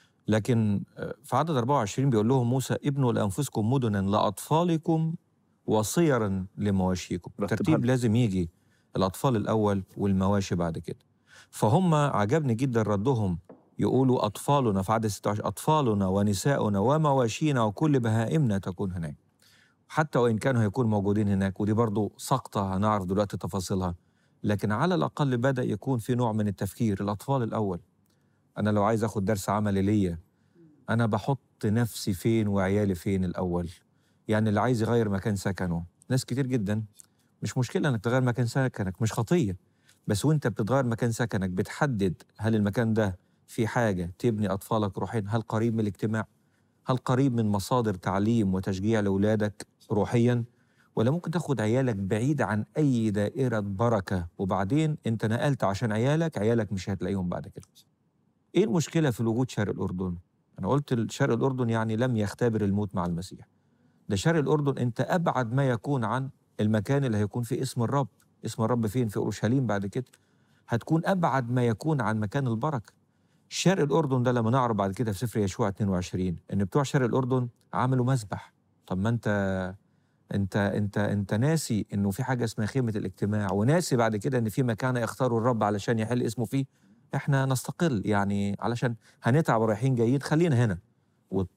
لكن آه، في عدد 24 بيقول لهم موسى ابنوا لأنفسكم مدنا لأطفالكم وصيرا لمواشيكم
رتبها
ترتيب
لنا.
لازم يجي الأطفال الأول والمواشي بعد كده فهم عجبني جدا ردهم يقولوا أطفالنا في عدد 26 أطفالنا ونساؤنا ومواشينا وكل بهائمنا تكون هناك حتى وإن كانوا هيكونوا موجودين هناك ودي برضو سقطة هنعرف دلوقتي تفاصيلها لكن على الأقل بدأ يكون في نوع من التفكير الأطفال الأول أنا لو عايز أخد درس عملي ليا أنا بحط نفسي فين وعيالي فين الأول يعني اللي عايز يغير مكان سكنه ناس كتير جدا مش مشكلة إنك تغير مكان سكنك مش خطية بس وأنت بتتغير مكان سكنك بتحدد هل المكان ده في حاجة تبني أطفالك روحيا هل قريب من الاجتماع هل قريب من مصادر تعليم وتشجيع لأولادك روحيا ولا ممكن تاخد عيالك بعيد عن أي دائرة بركة وبعدين أنت نقلت عشان عيالك عيالك مش هتلاقيهم بعد كده إيه المشكلة في وجود شرق الأردن؟ أنا قلت شرق الأردن يعني لم يختبر الموت مع المسيح ده شرق الأردن أنت أبعد ما يكون عن المكان اللي هيكون فيه اسم الرب اسم الرب فين في أورشليم بعد كده هتكون أبعد ما يكون عن مكان البركة شرق الأردن ده لما نعرف بعد كده في سفر يشوع 22 إن بتوع شرق الأردن عملوا مسبح طب ما أنت انت انت انت ناسي انه في حاجه اسمها خيمه الاجتماع وناسي بعد كده ان في مكان يختاروا الرب علشان يحل اسمه فيه احنا نستقل يعني علشان هنتعب رايحين جايين خلينا هنا و-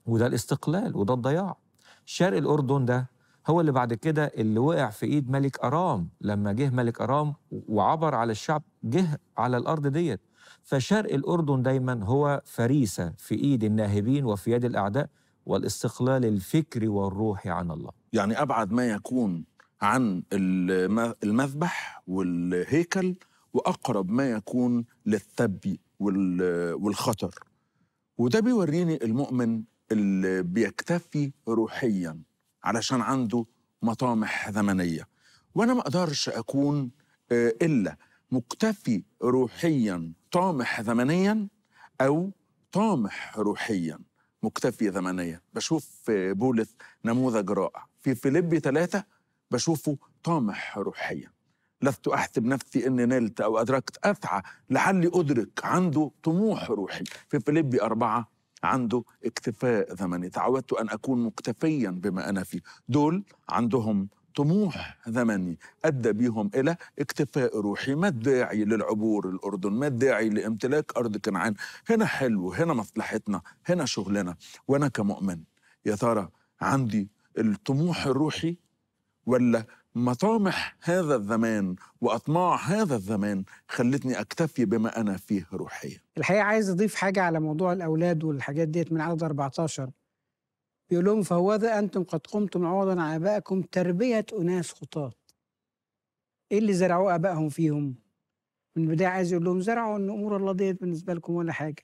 وده الاستقلال وده الضياع شرق الأردن ده هو اللي بعد كده اللي وقع في إيد ملك أرام لما جه ملك أرام وعبر على الشعب جه على الأرض ديت فشرق الأردن دايما هو فريسة في إيد الناهبين وفي يد الأعداء والاستقلال الفكري والروحي عن الله
يعني أبعد ما يكون عن الم- المذبح والهيكل وأقرب ما يكون للثبي وال- والخطر وده بيوريني المؤمن اللي بيكتفي روحيا علشان عنده مطامح زمنية وأنا ما أقدرش أكون آه، إلا مكتفي روحيا طامح زمنيا أو طامح روحيا مكتفي زمنيا بشوف في بولس نموذج رائع في فيليبي ثلاثة بشوفه طامح روحيا لست أحسب نفسي أني نلت أو أدركت أسعى لعلي أدرك عنده طموح روحي في فيليبي أربعة عنده اكتفاء زمني تعودت أن أكون مكتفيا بما أنا فيه دول عندهم طموح زمني أدى بيهم إلى اكتفاء روحي ما الداعي للعبور الأردن ما الداعي لامتلاك أرض كنعان هنا حلو هنا مصلحتنا هنا شغلنا وأنا كمؤمن يا ترى عندي الطموح الروحي ولا مطامح هذا الزمان وأطماع هذا الزمان خلتني أكتفي بما أنا فيه روحيا
الحقيقه عايز اضيف حاجه على موضوع الاولاد والحاجات ديت من عدد 14 بيقول لهم فهوذا انتم قد قمتم عوضا عن ابائكم تربيه اناس خطاة ايه اللي زرعوه ابائهم فيهم من البدايه عايز يقول لهم زرعوا ان امور الله ديت بالنسبه لكم ولا حاجه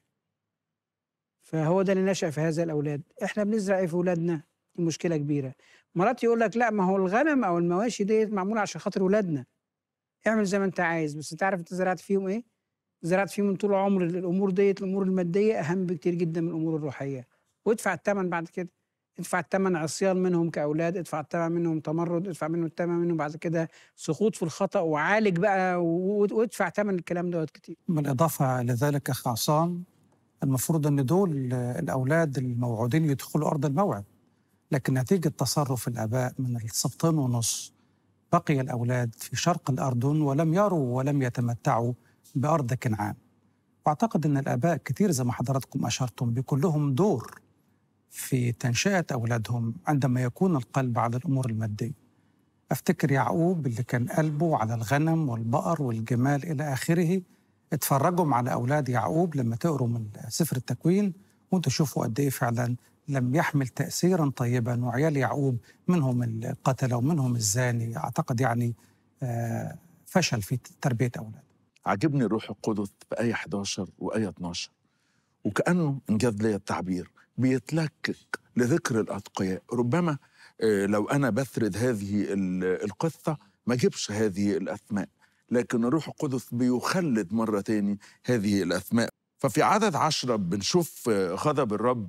فهو ده اللي نشأ في هذا الاولاد احنا بنزرع ايه في اولادنا دي مشكله كبيره مرات يقول لك لا ما هو الغنم او المواشي ديت معموله عشان خاطر ولادنا اعمل زي ما انت عايز بس انت عارف انت زرعت فيهم ايه زرعت فيهم من طول عمر الامور ديت الامور الماديه اهم بكتير جدا من الامور الروحيه وادفع الثمن بعد كده ادفع الثمن عصيان منهم كاولاد ادفع الثمن منهم تمرد ادفع منهم الثمن منهم بعد كده سقوط في الخطا وعالج بقى و- وادفع ثمن الكلام دوت كتير
بالإضافة لذلك أخ عصام المفروض أن دول آه، الأولاد الموعودين يدخلوا أرض الموعد لكن نتيجة تصرف الآباء من السبطين ونص بقي الأولاد في شرق الأردن ولم يروا ولم يتمتعوا بأرض كنعان وأعتقد أن الآباء كتير زي ما حضراتكم أشرتم بيكون لهم دور في تنشئة أولادهم عندما يكون القلب على الأمور المادية أفتكر يعقوب اللي كان قلبه على الغنم والبقر والجمال إلى آخره اتفرجوا على أولاد يعقوب لما تقروا من سفر التكوين وانتوا شوفوا قد إيه فعلا لم يحمل تأثيرا طيبا وعيال يعقوب منهم القتلة ومنهم الزاني أعتقد يعني آه، فشل في تربية أولاد
عجبني الروح القدس في آية 11 وآية 12 وكأنه إنجاز لي التعبير بيتلكك لذكر الأتقياء ربما آه، لو أنا بسرد هذه ال- القصة ما جبش هذه الأسماء لكن الروح القدس بيخلد مرة تاني هذه الأسماء ففي عدد عشرة بنشوف آه، غضب الرب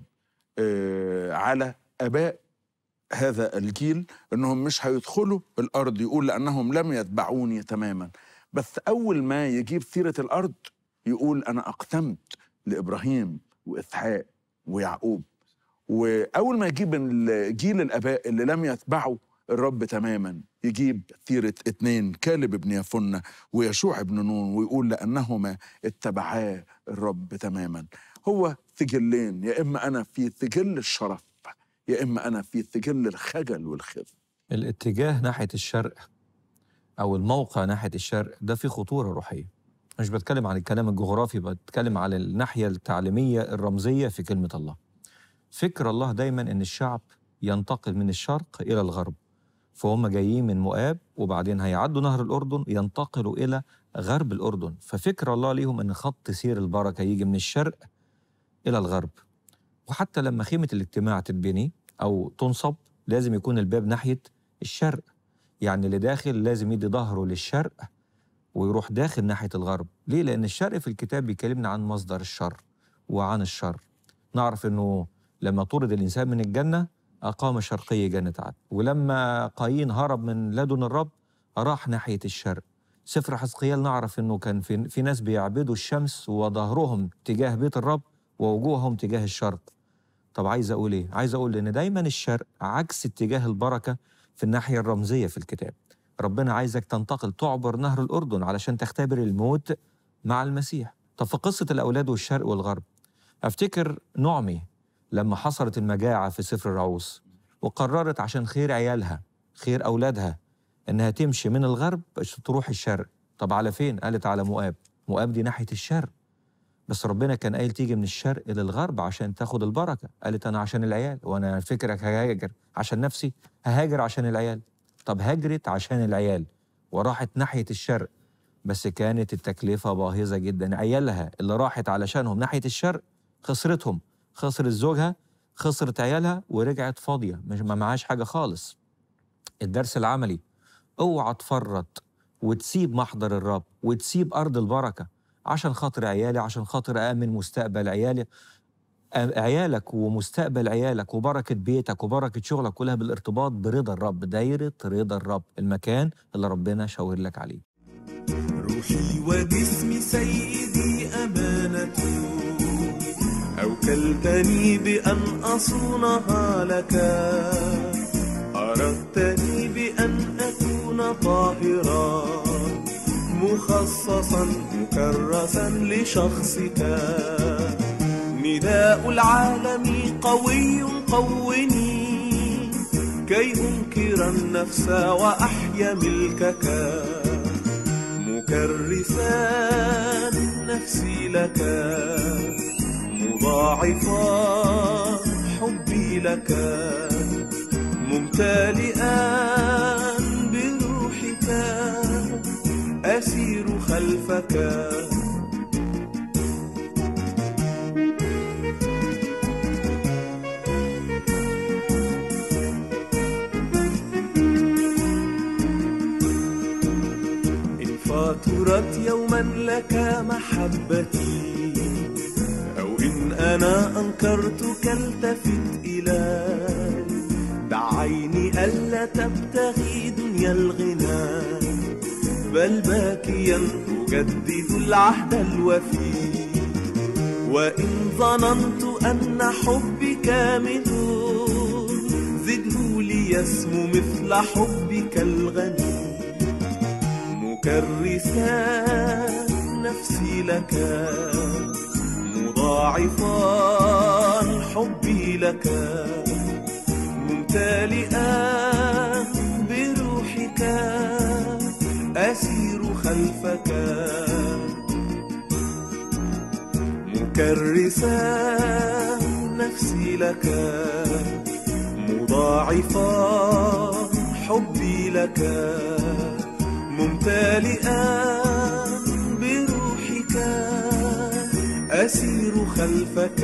آه، على آباء هذا الجيل انهم مش هيدخلوا الارض يقول لانهم لم يتبعوني تماما بس اول ما يجيب سيره الارض يقول انا اقسمت لابراهيم واسحاق ويعقوب واول ما يجيب ال- جيل الاباء اللي لم يتبعوا الرب تماما يجيب سيره اتنين كالب بن يفنة ويشوع بن نون ويقول لانهما اتبعا الرب تماما هو سجلين يا اما انا في سجل الشرف يا اما انا في سجل الخجل والخزي
الاتجاه ناحية الشرق أو الموقع ناحية الشرق ده فيه خطورة روحية مش بتكلم عن الكلام الجغرافي بتكلم على الناحية التعليمية الرمزية في كلمة الله فكر الله دايما أن الشعب ينتقل من الشرق إلى الغرب فهم جايين من مؤاب وبعدين هيعدوا نهر الأردن ينتقلوا إلى غرب الأردن ففكر الله ليهم أن خط سير البركة يجي من الشرق إلى الغرب وحتى لما خيمة الاجتماع تتبني أو تنصب لازم يكون الباب ناحية الشرق يعني اللي داخل لازم يدي ظهره للشرق ويروح داخل ناحية الغرب ليه؟ لأن الشرق في الكتاب بيكلمنا عن مصدر الشر وعن الشر نعرف أنه لما طرد الإنسان من الجنة أقام شرقي جنة عدن ولما قايين هرب من لدن الرب راح ناحية الشرق سفر حزقيال نعرف أنه كان في, في ناس بيعبدوا الشمس وظهرهم تجاه بيت الرب ووجوههم تجاه الشرق طب عايز أقول إيه؟ عايز أقول إن دايما الشرق عكس اتجاه البركة في الناحية الرمزية في الكتاب ربنا عايزك تنتقل تعبر نهر الأردن علشان تختبر الموت مع المسيح طب في قصة الأولاد والشرق والغرب أفتكر نعمي لما حصلت المجاعة في سفر الرعوس وقررت عشان خير عيالها خير أولادها إنها تمشي من الغرب عشان تروح الشرق طب على فين؟ قالت على مؤاب مؤاب دي ناحية الشرق بس ربنا كان قايل تيجي من الشرق للغرب عشان تاخد البركة قالت أنا عشان العيال وأنا فكرك ههاجر عشان نفسي ههاجر عشان العيال طب هاجرت عشان العيال وراحت ناحية الشرق بس كانت التكلفة باهظة جدا عيالها اللي راحت علشانهم ناحية الشرق خسرتهم خسرت زوجها خسرت عيالها ورجعت فاضية مش ما معاش حاجة خالص الدرس العملي اوعى تفرط وتسيب محضر الرب وتسيب أرض البركة عشان خاطر عيالي عشان خاطر أأمن مستقبل عيالي عيالك ومستقبل عيالك وبركة بيتك وبركة شغلك كلها بالارتباط برضا الرب دايرة رضا الرب المكان اللي ربنا شاور لك عليه
روحي وجسمي سيدي أمانة أوكلتني بأن أصونها لك أردتني بأن أكون طاهرا مخصصا مكرسا لشخصك نداء العالم قوي قوني كي أنكر النفس وأحيا ملكك مكرسا نفسي لك مضاعفا حبي لك ممتلئا بروحك أسير خلفك إن فاترت يوما لك محبتي أو إن أنا أنكرتك التفت إلي دع عيني ألا تبتغي دنيا الغنى بل باكيا أجدد العهد الوفي وإن ظننت أن حبي كامل زده ليسمو مثل حبك الغني مكرسا نفسي لك مضاعفا حبي لك ممتلئا بروحك أسير خلفك مكرسا نفسي لك مضاعفا حبي لك ممتلئا بروحك أسير خلفك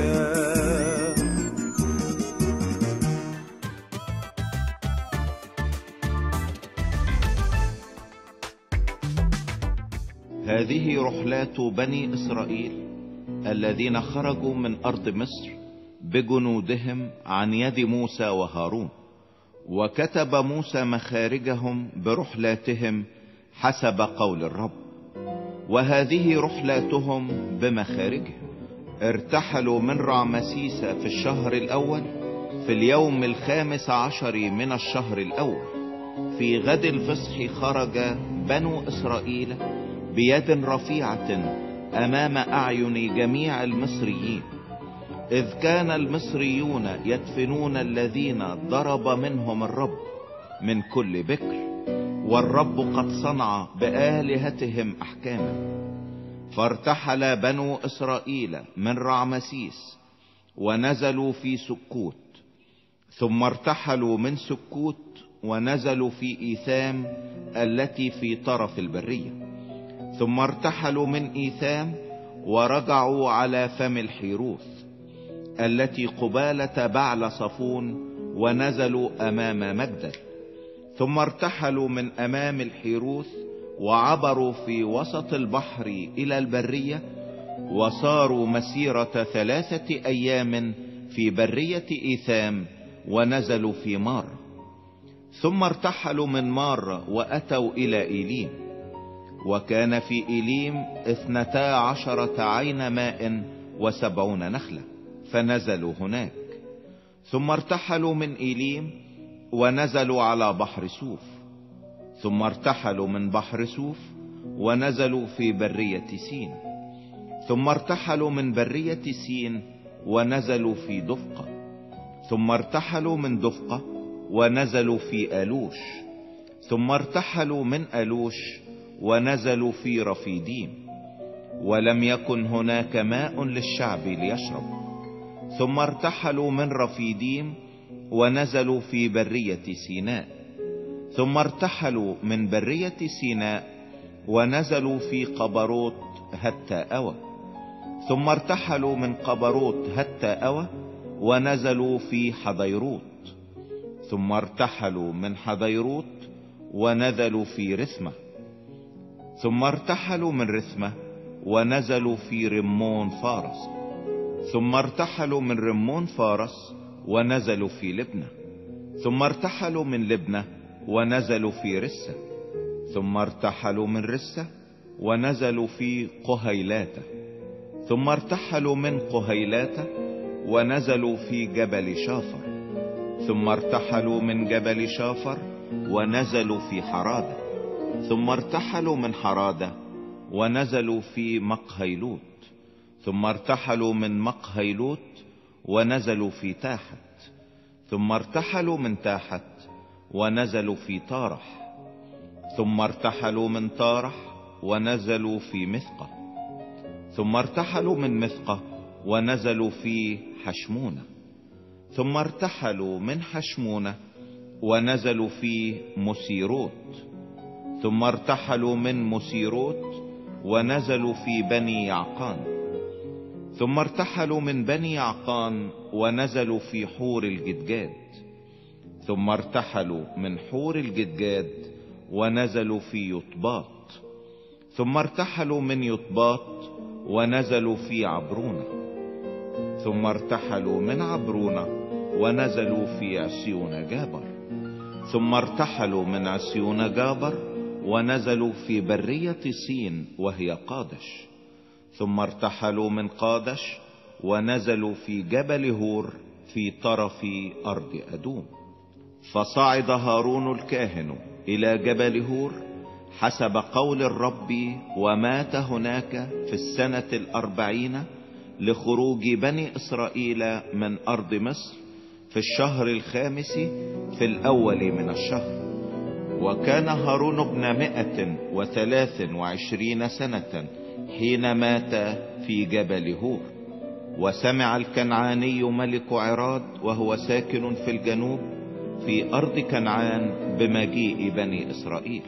هذه رحلات بني إسرائيل الذين خرجوا من أرض مصر بجنودهم عن يد موسى وهارون وكتب موسى مخارجهم برحلاتهم حسب قول الرب وهذه رحلاتهم بمخارجهم ارتحلوا من رعمسيس في الشهر الأول في اليوم الخامس عشر من الشهر الأول في غد الفصح خرج بنو إسرائيل بيد رفيعة أمام أعين جميع المصريين إذ كان المصريون يدفنون الذين ضرب منهم الرب من كل بكر والرب قد صنع بآلهتهم أحكاما فارتحل بنو إسرائيل من رعمسيس ونزلوا في سكوت ثم ارتحلوا من سكوت ونزلوا في إيثام التي في طرف البرية ثم ارتحلوا من إيثام ورجعوا على فم الحيروث التي قبالة بعل صفون ونزلوا أمام مجدل ثم ارتحلوا من أمام الحيروث وعبروا في وسط البحر إلى البرية وصاروا مسيرة ثلاثة أيام في برية إيثام ونزلوا في مار ثم ارتحلوا من مار وأتوا إلى إيليم وكان في إيليم اثنتا عشرة عين ماء وسبعون نخلة فنزلوا هناك ثم ارتحلوا من إيليم ونزلوا على بحر سوف ثم ارتحلوا من بحر سوف ونزلوا في برية سين ثم ارتحلوا من برية سين ونزلوا في دفقة ثم ارتحلوا من دفقة ونزلوا في ألوش ثم ارتحلوا من ألوش ونزلوا في رفيديم ولم يكن هناك ماء للشعب ليشرب ثم ارتحلوا من رفيديم ونزلوا في برية سيناء ثم ارتحلوا من برية سيناء ونزلوا في قبروت هتى أوى ثم ارتحلوا من قبروت هتى أوى ونزلوا في حضيروت ثم ارتحلوا من حضيروت ونزلوا في رثمة ثم ارتحلوا من رثمة ونزلوا في رمون فارس ثم ارتحلوا من رمون فارس ونزلوا في لبنة ثم ارتحلوا من لبنة ونزلوا في رسة ثم ارتحلوا من رسة ونزلوا في قهيلاتة ثم ارتحلوا من قهيلاتة ونزلوا في جبل شافر ثم ارتحلوا من جبل شافر ونزلوا في حرادة ثم ارتحلوا من حرادة ونزلوا في مقهيلوت ثم ارتحلوا من مقهيلوت ونزلوا في تاحت ثم ارتحلوا من تاحت ونزلوا في طارح ثم ارتحلوا من طارح ونزلوا في مثقة ثم ارتحلوا من مثقة ونزلوا في حشمونة ثم ارتحلوا من حشمونة ونزلوا في مسيروت ثم ارتحلوا من مسيروت ونزلوا في بني يعقان ثم ارتحلوا من بني يعقان ونزلوا في حور الجدجاد ثم ارتحلوا من حور الجدجاد ونزلوا في يطباط ثم ارتحلوا من يطباط ونزلوا في عبرونة ثم ارتحلوا من عبرونة ونزلوا في عسيون جابر ثم ارتحلوا من عسيون جابر ونزلوا في برية سين وهي قادش ثم ارتحلوا من قادش ونزلوا في جبل هور في طرف أرض أدوم فصعد هارون الكاهن إلى جبل هور حسب قول الرب ومات هناك في السنة الأربعين لخروج بني إسرائيل من أرض مصر في الشهر الخامس في الأول من الشهر وكان هارون ابن مئة وثلاث وعشرين سنة حين مات في جبل هور وسمع الكنعاني ملك عراد وهو ساكن في الجنوب في أرض كنعان بمجيء بني إسرائيل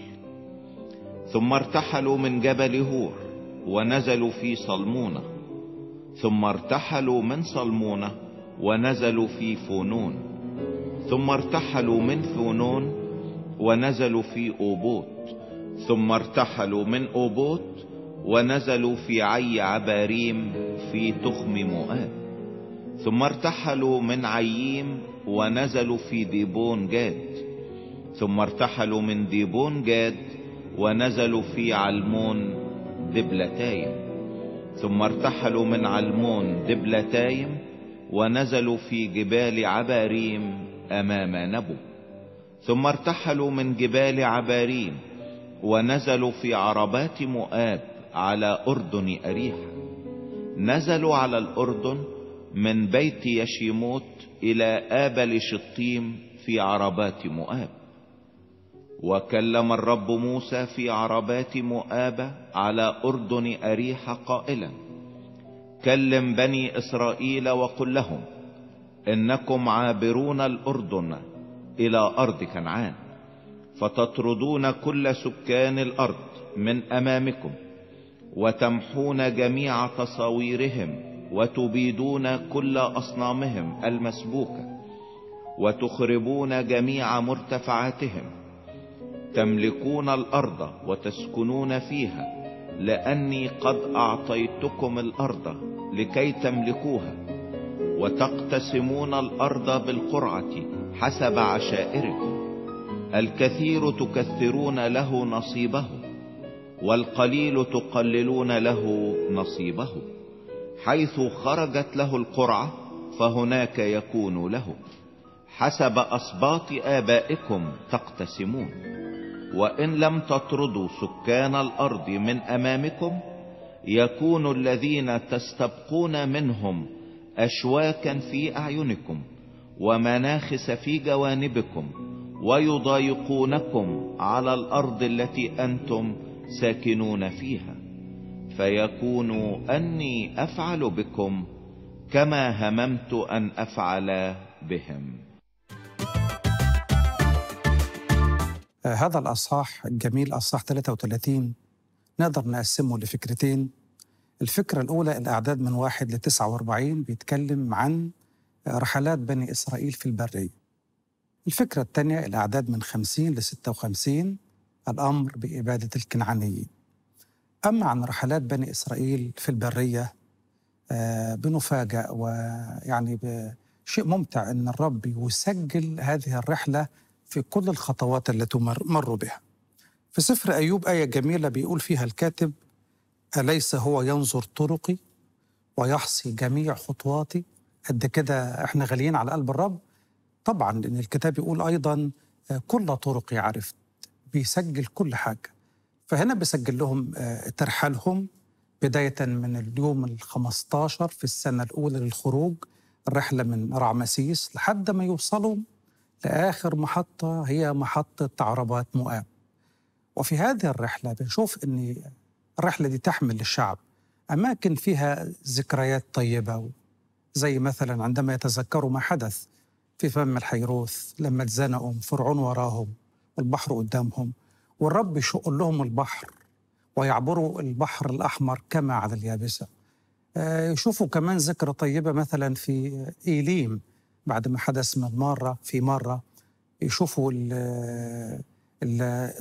ثم ارتحلوا من جبل هور ونزلوا في صلمونة ثم ارتحلوا من صلمونة ونزلوا في فونون ثم ارتحلوا من فونون ونزلوا في أوبوت ثم ارتحلوا من أوبوت ونزلوا في عي عباريم في تخم مؤاب ثم ارتحلوا من عييم ونزلوا في ديبون جاد ثم ارتحلوا من ديبون جاد ونزلوا في علمون دبلتايم ثم ارتحلوا من علمون دبلتايم ونزلوا في جبال عباريم امام نبو ثم ارتحلوا من جبال عباريم ونزلوا في عربات مؤاب على اردن اريحا نزلوا على الاردن من بيت يشيموت الى ابل شطيم في عربات مؤاب وكلم الرب موسى في عربات مؤاب على اردن اريح قائلا كلم بني اسرائيل وقل لهم انكم عابرون الاردن الى ارض كنعان فتطردون كل سكان الارض من امامكم وتمحون جميع تصاويرهم وتبيدون كل اصنامهم المسبوكة وتخربون جميع مرتفعاتهم تملكون الارض وتسكنون فيها لاني قد اعطيتكم الارض لكي تملكوها وتقتسمون الارض بالقرعة حسب عشائركم الكثير تكثرون له نصيبه والقليل تقللون له نصيبه حيث خرجت له القرعة فهناك يكون له حسب أصباط آبائكم تقتسمون وإن لم تطردوا سكان الأرض من أمامكم يكون الذين تستبقون منهم أشواكا في أعينكم ومناخس في جوانبكم ويضايقونكم على الأرض التي أنتم ساكنون فيها فيكون أني أفعل بكم كما هممت أن أفعل بهم
آه، هذا الأصحاح الجميل أصحاح 33 نقدر نقسمه لفكرتين الفكرة الأولى الأعداد من واحد ل 49 بيتكلم عن آه، رحلات بني إسرائيل في البرية الفكرة الثانية الأعداد من 50 ل 56 الأمر بإبادة الكنعانيين أما عن رحلات بني إسرائيل في البرية آه، بنفاجأ ويعني بشيء ممتع أن الرب يسجل هذه الرحلة في كل الخطوات التي مر- مروا بها في سفر أيوب آية جميلة بيقول فيها الكاتب أليس هو ينظر طرقي ويحصي جميع خطواتي قد كده احنا غاليين على قلب الرب طبعا لأن الكتاب يقول أيضا آه، كل طرقي عرفت بيسجل كل حاجة فهنا بيسجل لهم آه، ترحالهم بداية من اليوم ال 15 في السنة الأولى للخروج الرحلة من رعمسيس لحد ما يوصلوا لآخر محطة هي محطة عربات مؤاب وفي هذه الرحلة بنشوف أن الرحلة دي تحمل للشعب أماكن فيها ذكريات طيبة زي مثلا عندما يتذكروا ما حدث في فم الحيروث لما اتزنقوا فرعون وراهم والبحر قدامهم والرب يشق لهم البحر ويعبروا البحر الأحمر كما على اليابسة آه، يشوفوا كمان ذكرى طيبة مثلا في إيليم بعد ما حدث من مرة في مرة يشوفوا ال ال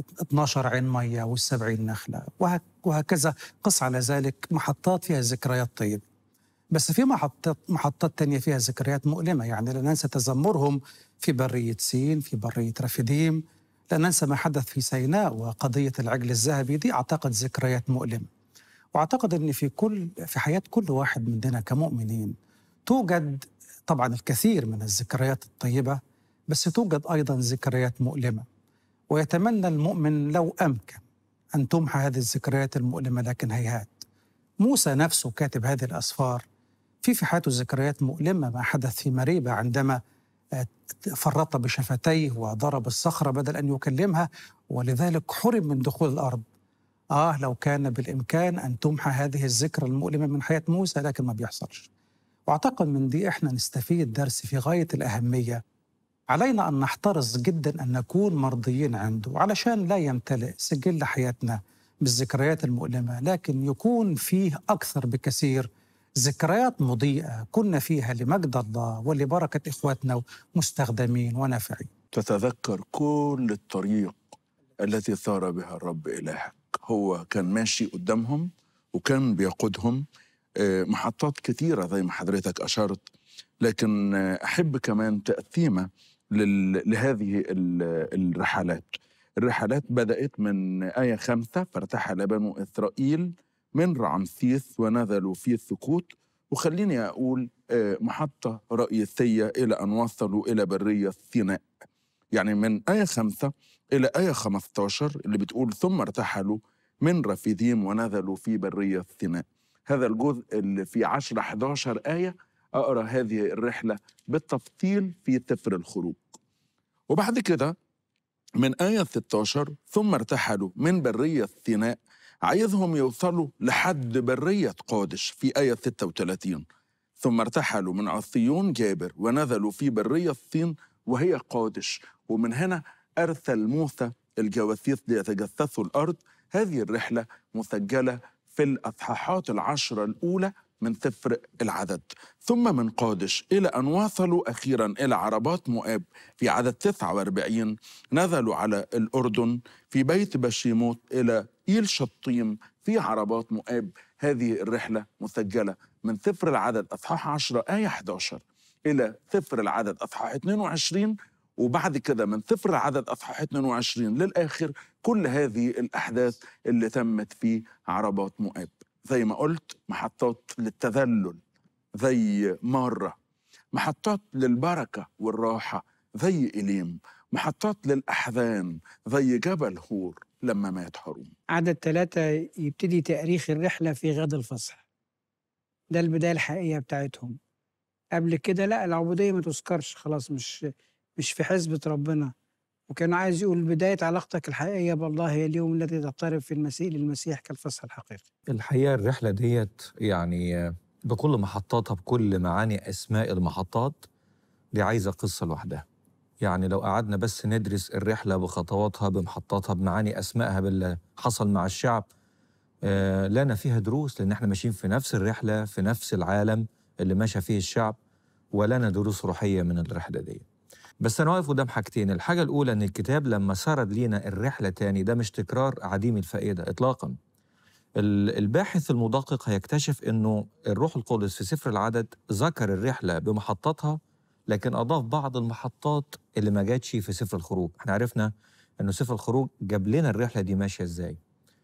12 عين مية والسبعين نخلة وهك- وهكذا قص على ذلك محطات فيها ذكريات طيبة بس في محطات محطات تانية فيها ذكريات مؤلمة يعني لا ننسى تذمرهم في برية سين في برية رفديم لا ننسى ما حدث في سيناء وقضية العجل الذهبي دي أعتقد ذكريات مؤلمة وأعتقد أن في كل في حياة كل واحد مننا كمؤمنين توجد طبعا الكثير من الذكريات الطيبة بس توجد أيضا ذكريات مؤلمة ويتمنى المؤمن لو أمكن أن تمحى هذه الذكريات المؤلمة لكن هيهات موسى نفسه كاتب هذه الأسفار في في حياته ذكريات مؤلمة ما حدث في مريبة عندما آه، فرط بشفتيه وضرب الصخرة بدل أن يكلمها ولذلك حرم من دخول الأرض آه لو كان بالإمكان أن تمحى هذه الذكرى المؤلمة من حياة موسى لكن ما بيحصلش وأعتقد من دي إحنا نستفيد درس في غاية الأهمية علينا أن نحترص جدا أن نكون مرضيين عنده علشان لا يمتلئ سجل حياتنا بالذكريات المؤلمة لكن يكون فيه أكثر بكثير ذكريات مضيئة كنا فيها لمجد الله ولبركة إخواتنا مستخدمين ونافعين
تتذكر كل الطريق التي سار بها الرب إلهك هو كان ماشي قدامهم وكان بيقودهم آه، محطات كثيرة زي ما حضرتك أشرت لكن آه، أحب كمان تقسيمة لل- لهذه ال- الرحلات الرحلات بدأت من آية خمسة فارتحل بنو إسرائيل من رعمسيس ونزلوا في السكوت وخليني أقول آه، محطة رئيسية إلى أن وصلوا إلى برية سيناء يعني من آية خمسة إلى آية 15 اللي بتقول ثم ارتحلوا من رفيديم ونزلوا في برية سيناء هذا الجزء اللي في 10 11 آية أقرأ هذه الرحلة بالتفصيل في سفر الخروج وبعد كده من آية 16 ثم ارتحلوا من برية سيناء عايزهم يوصلوا لحد برية قادش في آية 36 ثم ارتحلوا من عصيون جابر ونزلوا في برية الصين وهي قادش ومن هنا أرسل موسى الجواسيس ليتجسسوا الأرض هذه الرحلة مسجلة في الأصحاحات العشرة الأولى من سفر العدد ثم من قادش إلى أن وصلوا أخيرا إلى عربات مؤاب في عدد 49 نزلوا على الأردن في بيت بشيموت إلى إيل شطيم في عربات مؤاب هذه الرحلة مسجلة من سفر العدد أصحاح 10 آية 11 إلى سفر العدد أصحاح 22 وبعد كده من سفر العدد أصحاح 22 للآخر كل هذه الأحداث اللي تمت في عربات مؤاب زي ما قلت محطات للتذلل زي مرة محطات للبركة والراحة زي إليم محطات للأحزان زي جبل هور لما مات هارون
عدد ثلاثة يبتدي تاريخ الرحلة في غد الفصح ده البداية الحقيقية بتاعتهم قبل كده لا العبودية ما تذكرش خلاص مش مش في حسبة ربنا وكان عايز يقول بداية علاقتك الحقيقية بالله هي اليوم الذي تقترب في المسيح للمسيح كالفصح الحقيقي
الحقيقة الرحلة ديت يعني بكل محطاتها بكل معاني أسماء المحطات دي عايزة قصة لوحدها يعني لو قعدنا بس ندرس الرحلة بخطواتها بمحطاتها بمعاني أسمائها باللي حصل مع الشعب آه لنا فيها دروس لأن احنا ماشيين في نفس الرحلة في نفس العالم اللي ماشى فيه الشعب ولنا دروس روحية من الرحلة دي بس أنا واقف قدام حاجتين الحاجة الأولى أن الكتاب لما سرد لينا الرحلة تاني ده مش تكرار عديم الفائدة إطلاقاً ال- الباحث المدقق هيكتشف انه الروح القدس في سفر العدد ذكر الرحله بمحطاتها لكن اضاف بعض المحطات اللي ما جاتش في سفر الخروج احنا عرفنا انه سفر الخروج جاب لنا الرحله دي ماشيه ازاي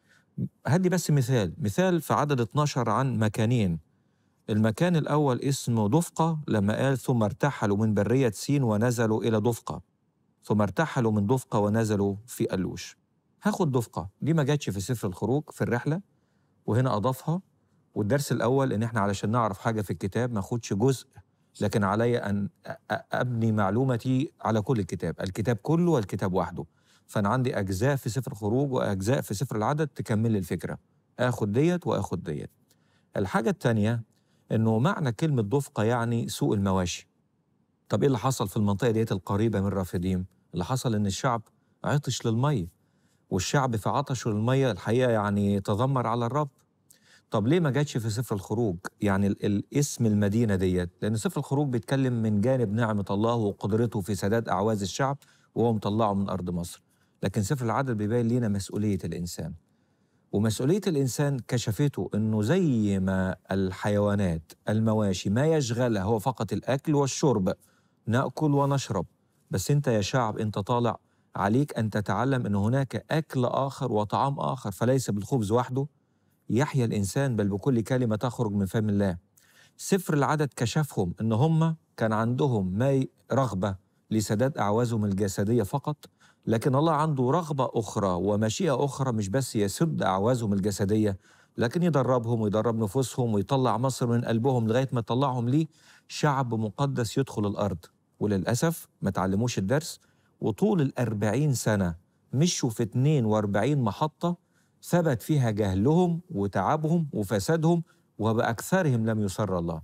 هدي بس مثال مثال في عدد 12 عن مكانين المكان الاول اسمه دفقه لما قال ثم ارتحلوا من بريه سين ونزلوا الى دفقه ثم ارتحلوا من دفقه ونزلوا في ألوش هاخد دفقه دي ما جاتش في سفر الخروج في الرحله وهنا اضافها والدرس الاول ان احنا علشان نعرف حاجه في الكتاب ما اخدش جزء لكن علي ان أ- أ- ابني معلومتي على كل الكتاب الكتاب كله والكتاب وحده فانا عندي اجزاء في سفر الخروج واجزاء في سفر العدد تكمل لي الفكره اخد ديت واخد ديت الحاجه الثانيه انه معنى كلمه دفقه يعني سوق المواشي طب ايه اللي حصل في المنطقه ديت القريبه من رافديم اللي حصل ان الشعب عطش للميه والشعب في عطشه للميه الحقيقه يعني تذمر على الرب طب ليه ما جاتش في سفر الخروج يعني ال- الاسم المدينه ديت لان سفر الخروج بيتكلم من جانب نعمه الله وقدرته في سداد اعواز الشعب وهو مطلعه من ارض مصر لكن سفر العدد بيبين لنا مسؤوليه الانسان ومسؤوليه الانسان كشفته انه زي ما الحيوانات المواشي ما يشغلها هو فقط الاكل والشرب ناكل ونشرب بس انت يا شعب انت طالع عليك ان تتعلم ان هناك اكل اخر وطعام اخر فليس بالخبز وحده يحيا الانسان بل بكل كلمه تخرج من فم الله. سفر العدد كشفهم ان هم كان عندهم ما ي- رغبه لسداد اعوازهم الجسديه فقط لكن الله عنده رغبه اخرى ومشيئه اخرى مش بس يسد اعوازهم الجسديه لكن يدربهم ويدرب نفوسهم ويطلع مصر من قلبهم لغايه ما يطلعهم ليه شعب مقدس يدخل الارض وللاسف ما تعلموش الدرس وطول الأربعين سنة مشوا في 42 محطة ثبت فيها جهلهم وتعبهم وفسادهم وبأكثرهم لم يسر الله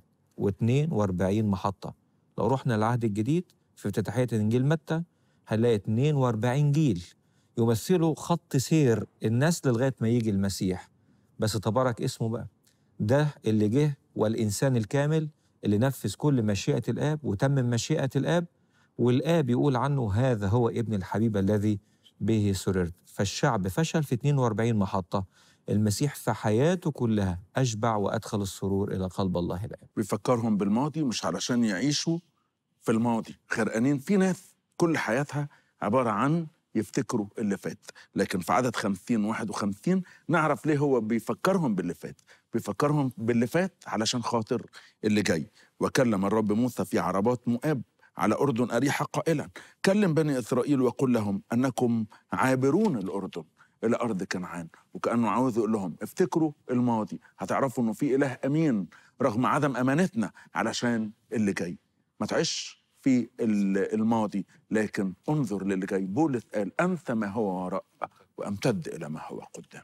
و42 محطة لو رحنا العهد الجديد في افتتاحية إنجيل متى هنلاقي 42 جيل يمثلوا خط سير النسل لغاية ما يجي المسيح بس تبارك اسمه بقى ده اللي جه والإنسان الكامل اللي نفذ كل مشيئة الآب وتمم مشيئة الآب والآب يقول عنه هذا هو ابن الحبيب الذي به سررت فالشعب فشل في 42 محطة المسيح في حياته كلها أشبع وأدخل السرور إلى قلب الله الآب
بيفكرهم بالماضي مش علشان يعيشوا في الماضي غرقانين في ناس كل حياتها عبارة عن يفتكروا اللي فات لكن في عدد 50 51 نعرف ليه هو بيفكرهم باللي فات بيفكرهم باللي فات علشان خاطر اللي جاي وكلم الرب موسى في عربات مؤاب على أردن أريحة قائلا كلم بني إسرائيل وقل لهم أنكم عابرون الأردن إلى أرض كنعان وكأنه عاوز يقول لهم افتكروا الماضي هتعرفوا أنه في إله أمين رغم عدم أمانتنا علشان اللي جاي ما تعيش في ال- الماضي لكن انظر للي جاي بولس قال أنثى ما هو وراء وأمتد إلى ما هو قدام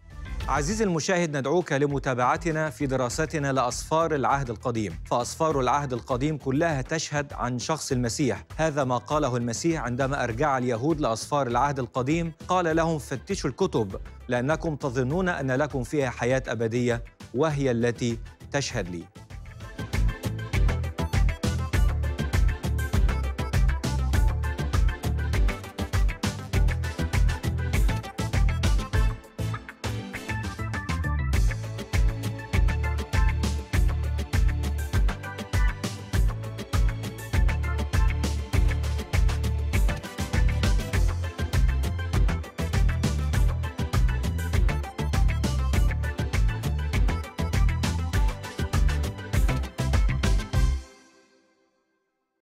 عزيزي المشاهد ندعوك لمتابعتنا في دراستنا لأسفار العهد القديم فأسفار العهد القديم كلها تشهد عن شخص المسيح هذا ما قاله المسيح عندما أرجع اليهود لأسفار العهد القديم قال لهم فتشوا الكتب لأنكم تظنون أن لكم فيها حياة أبدية وهي التي تشهد لي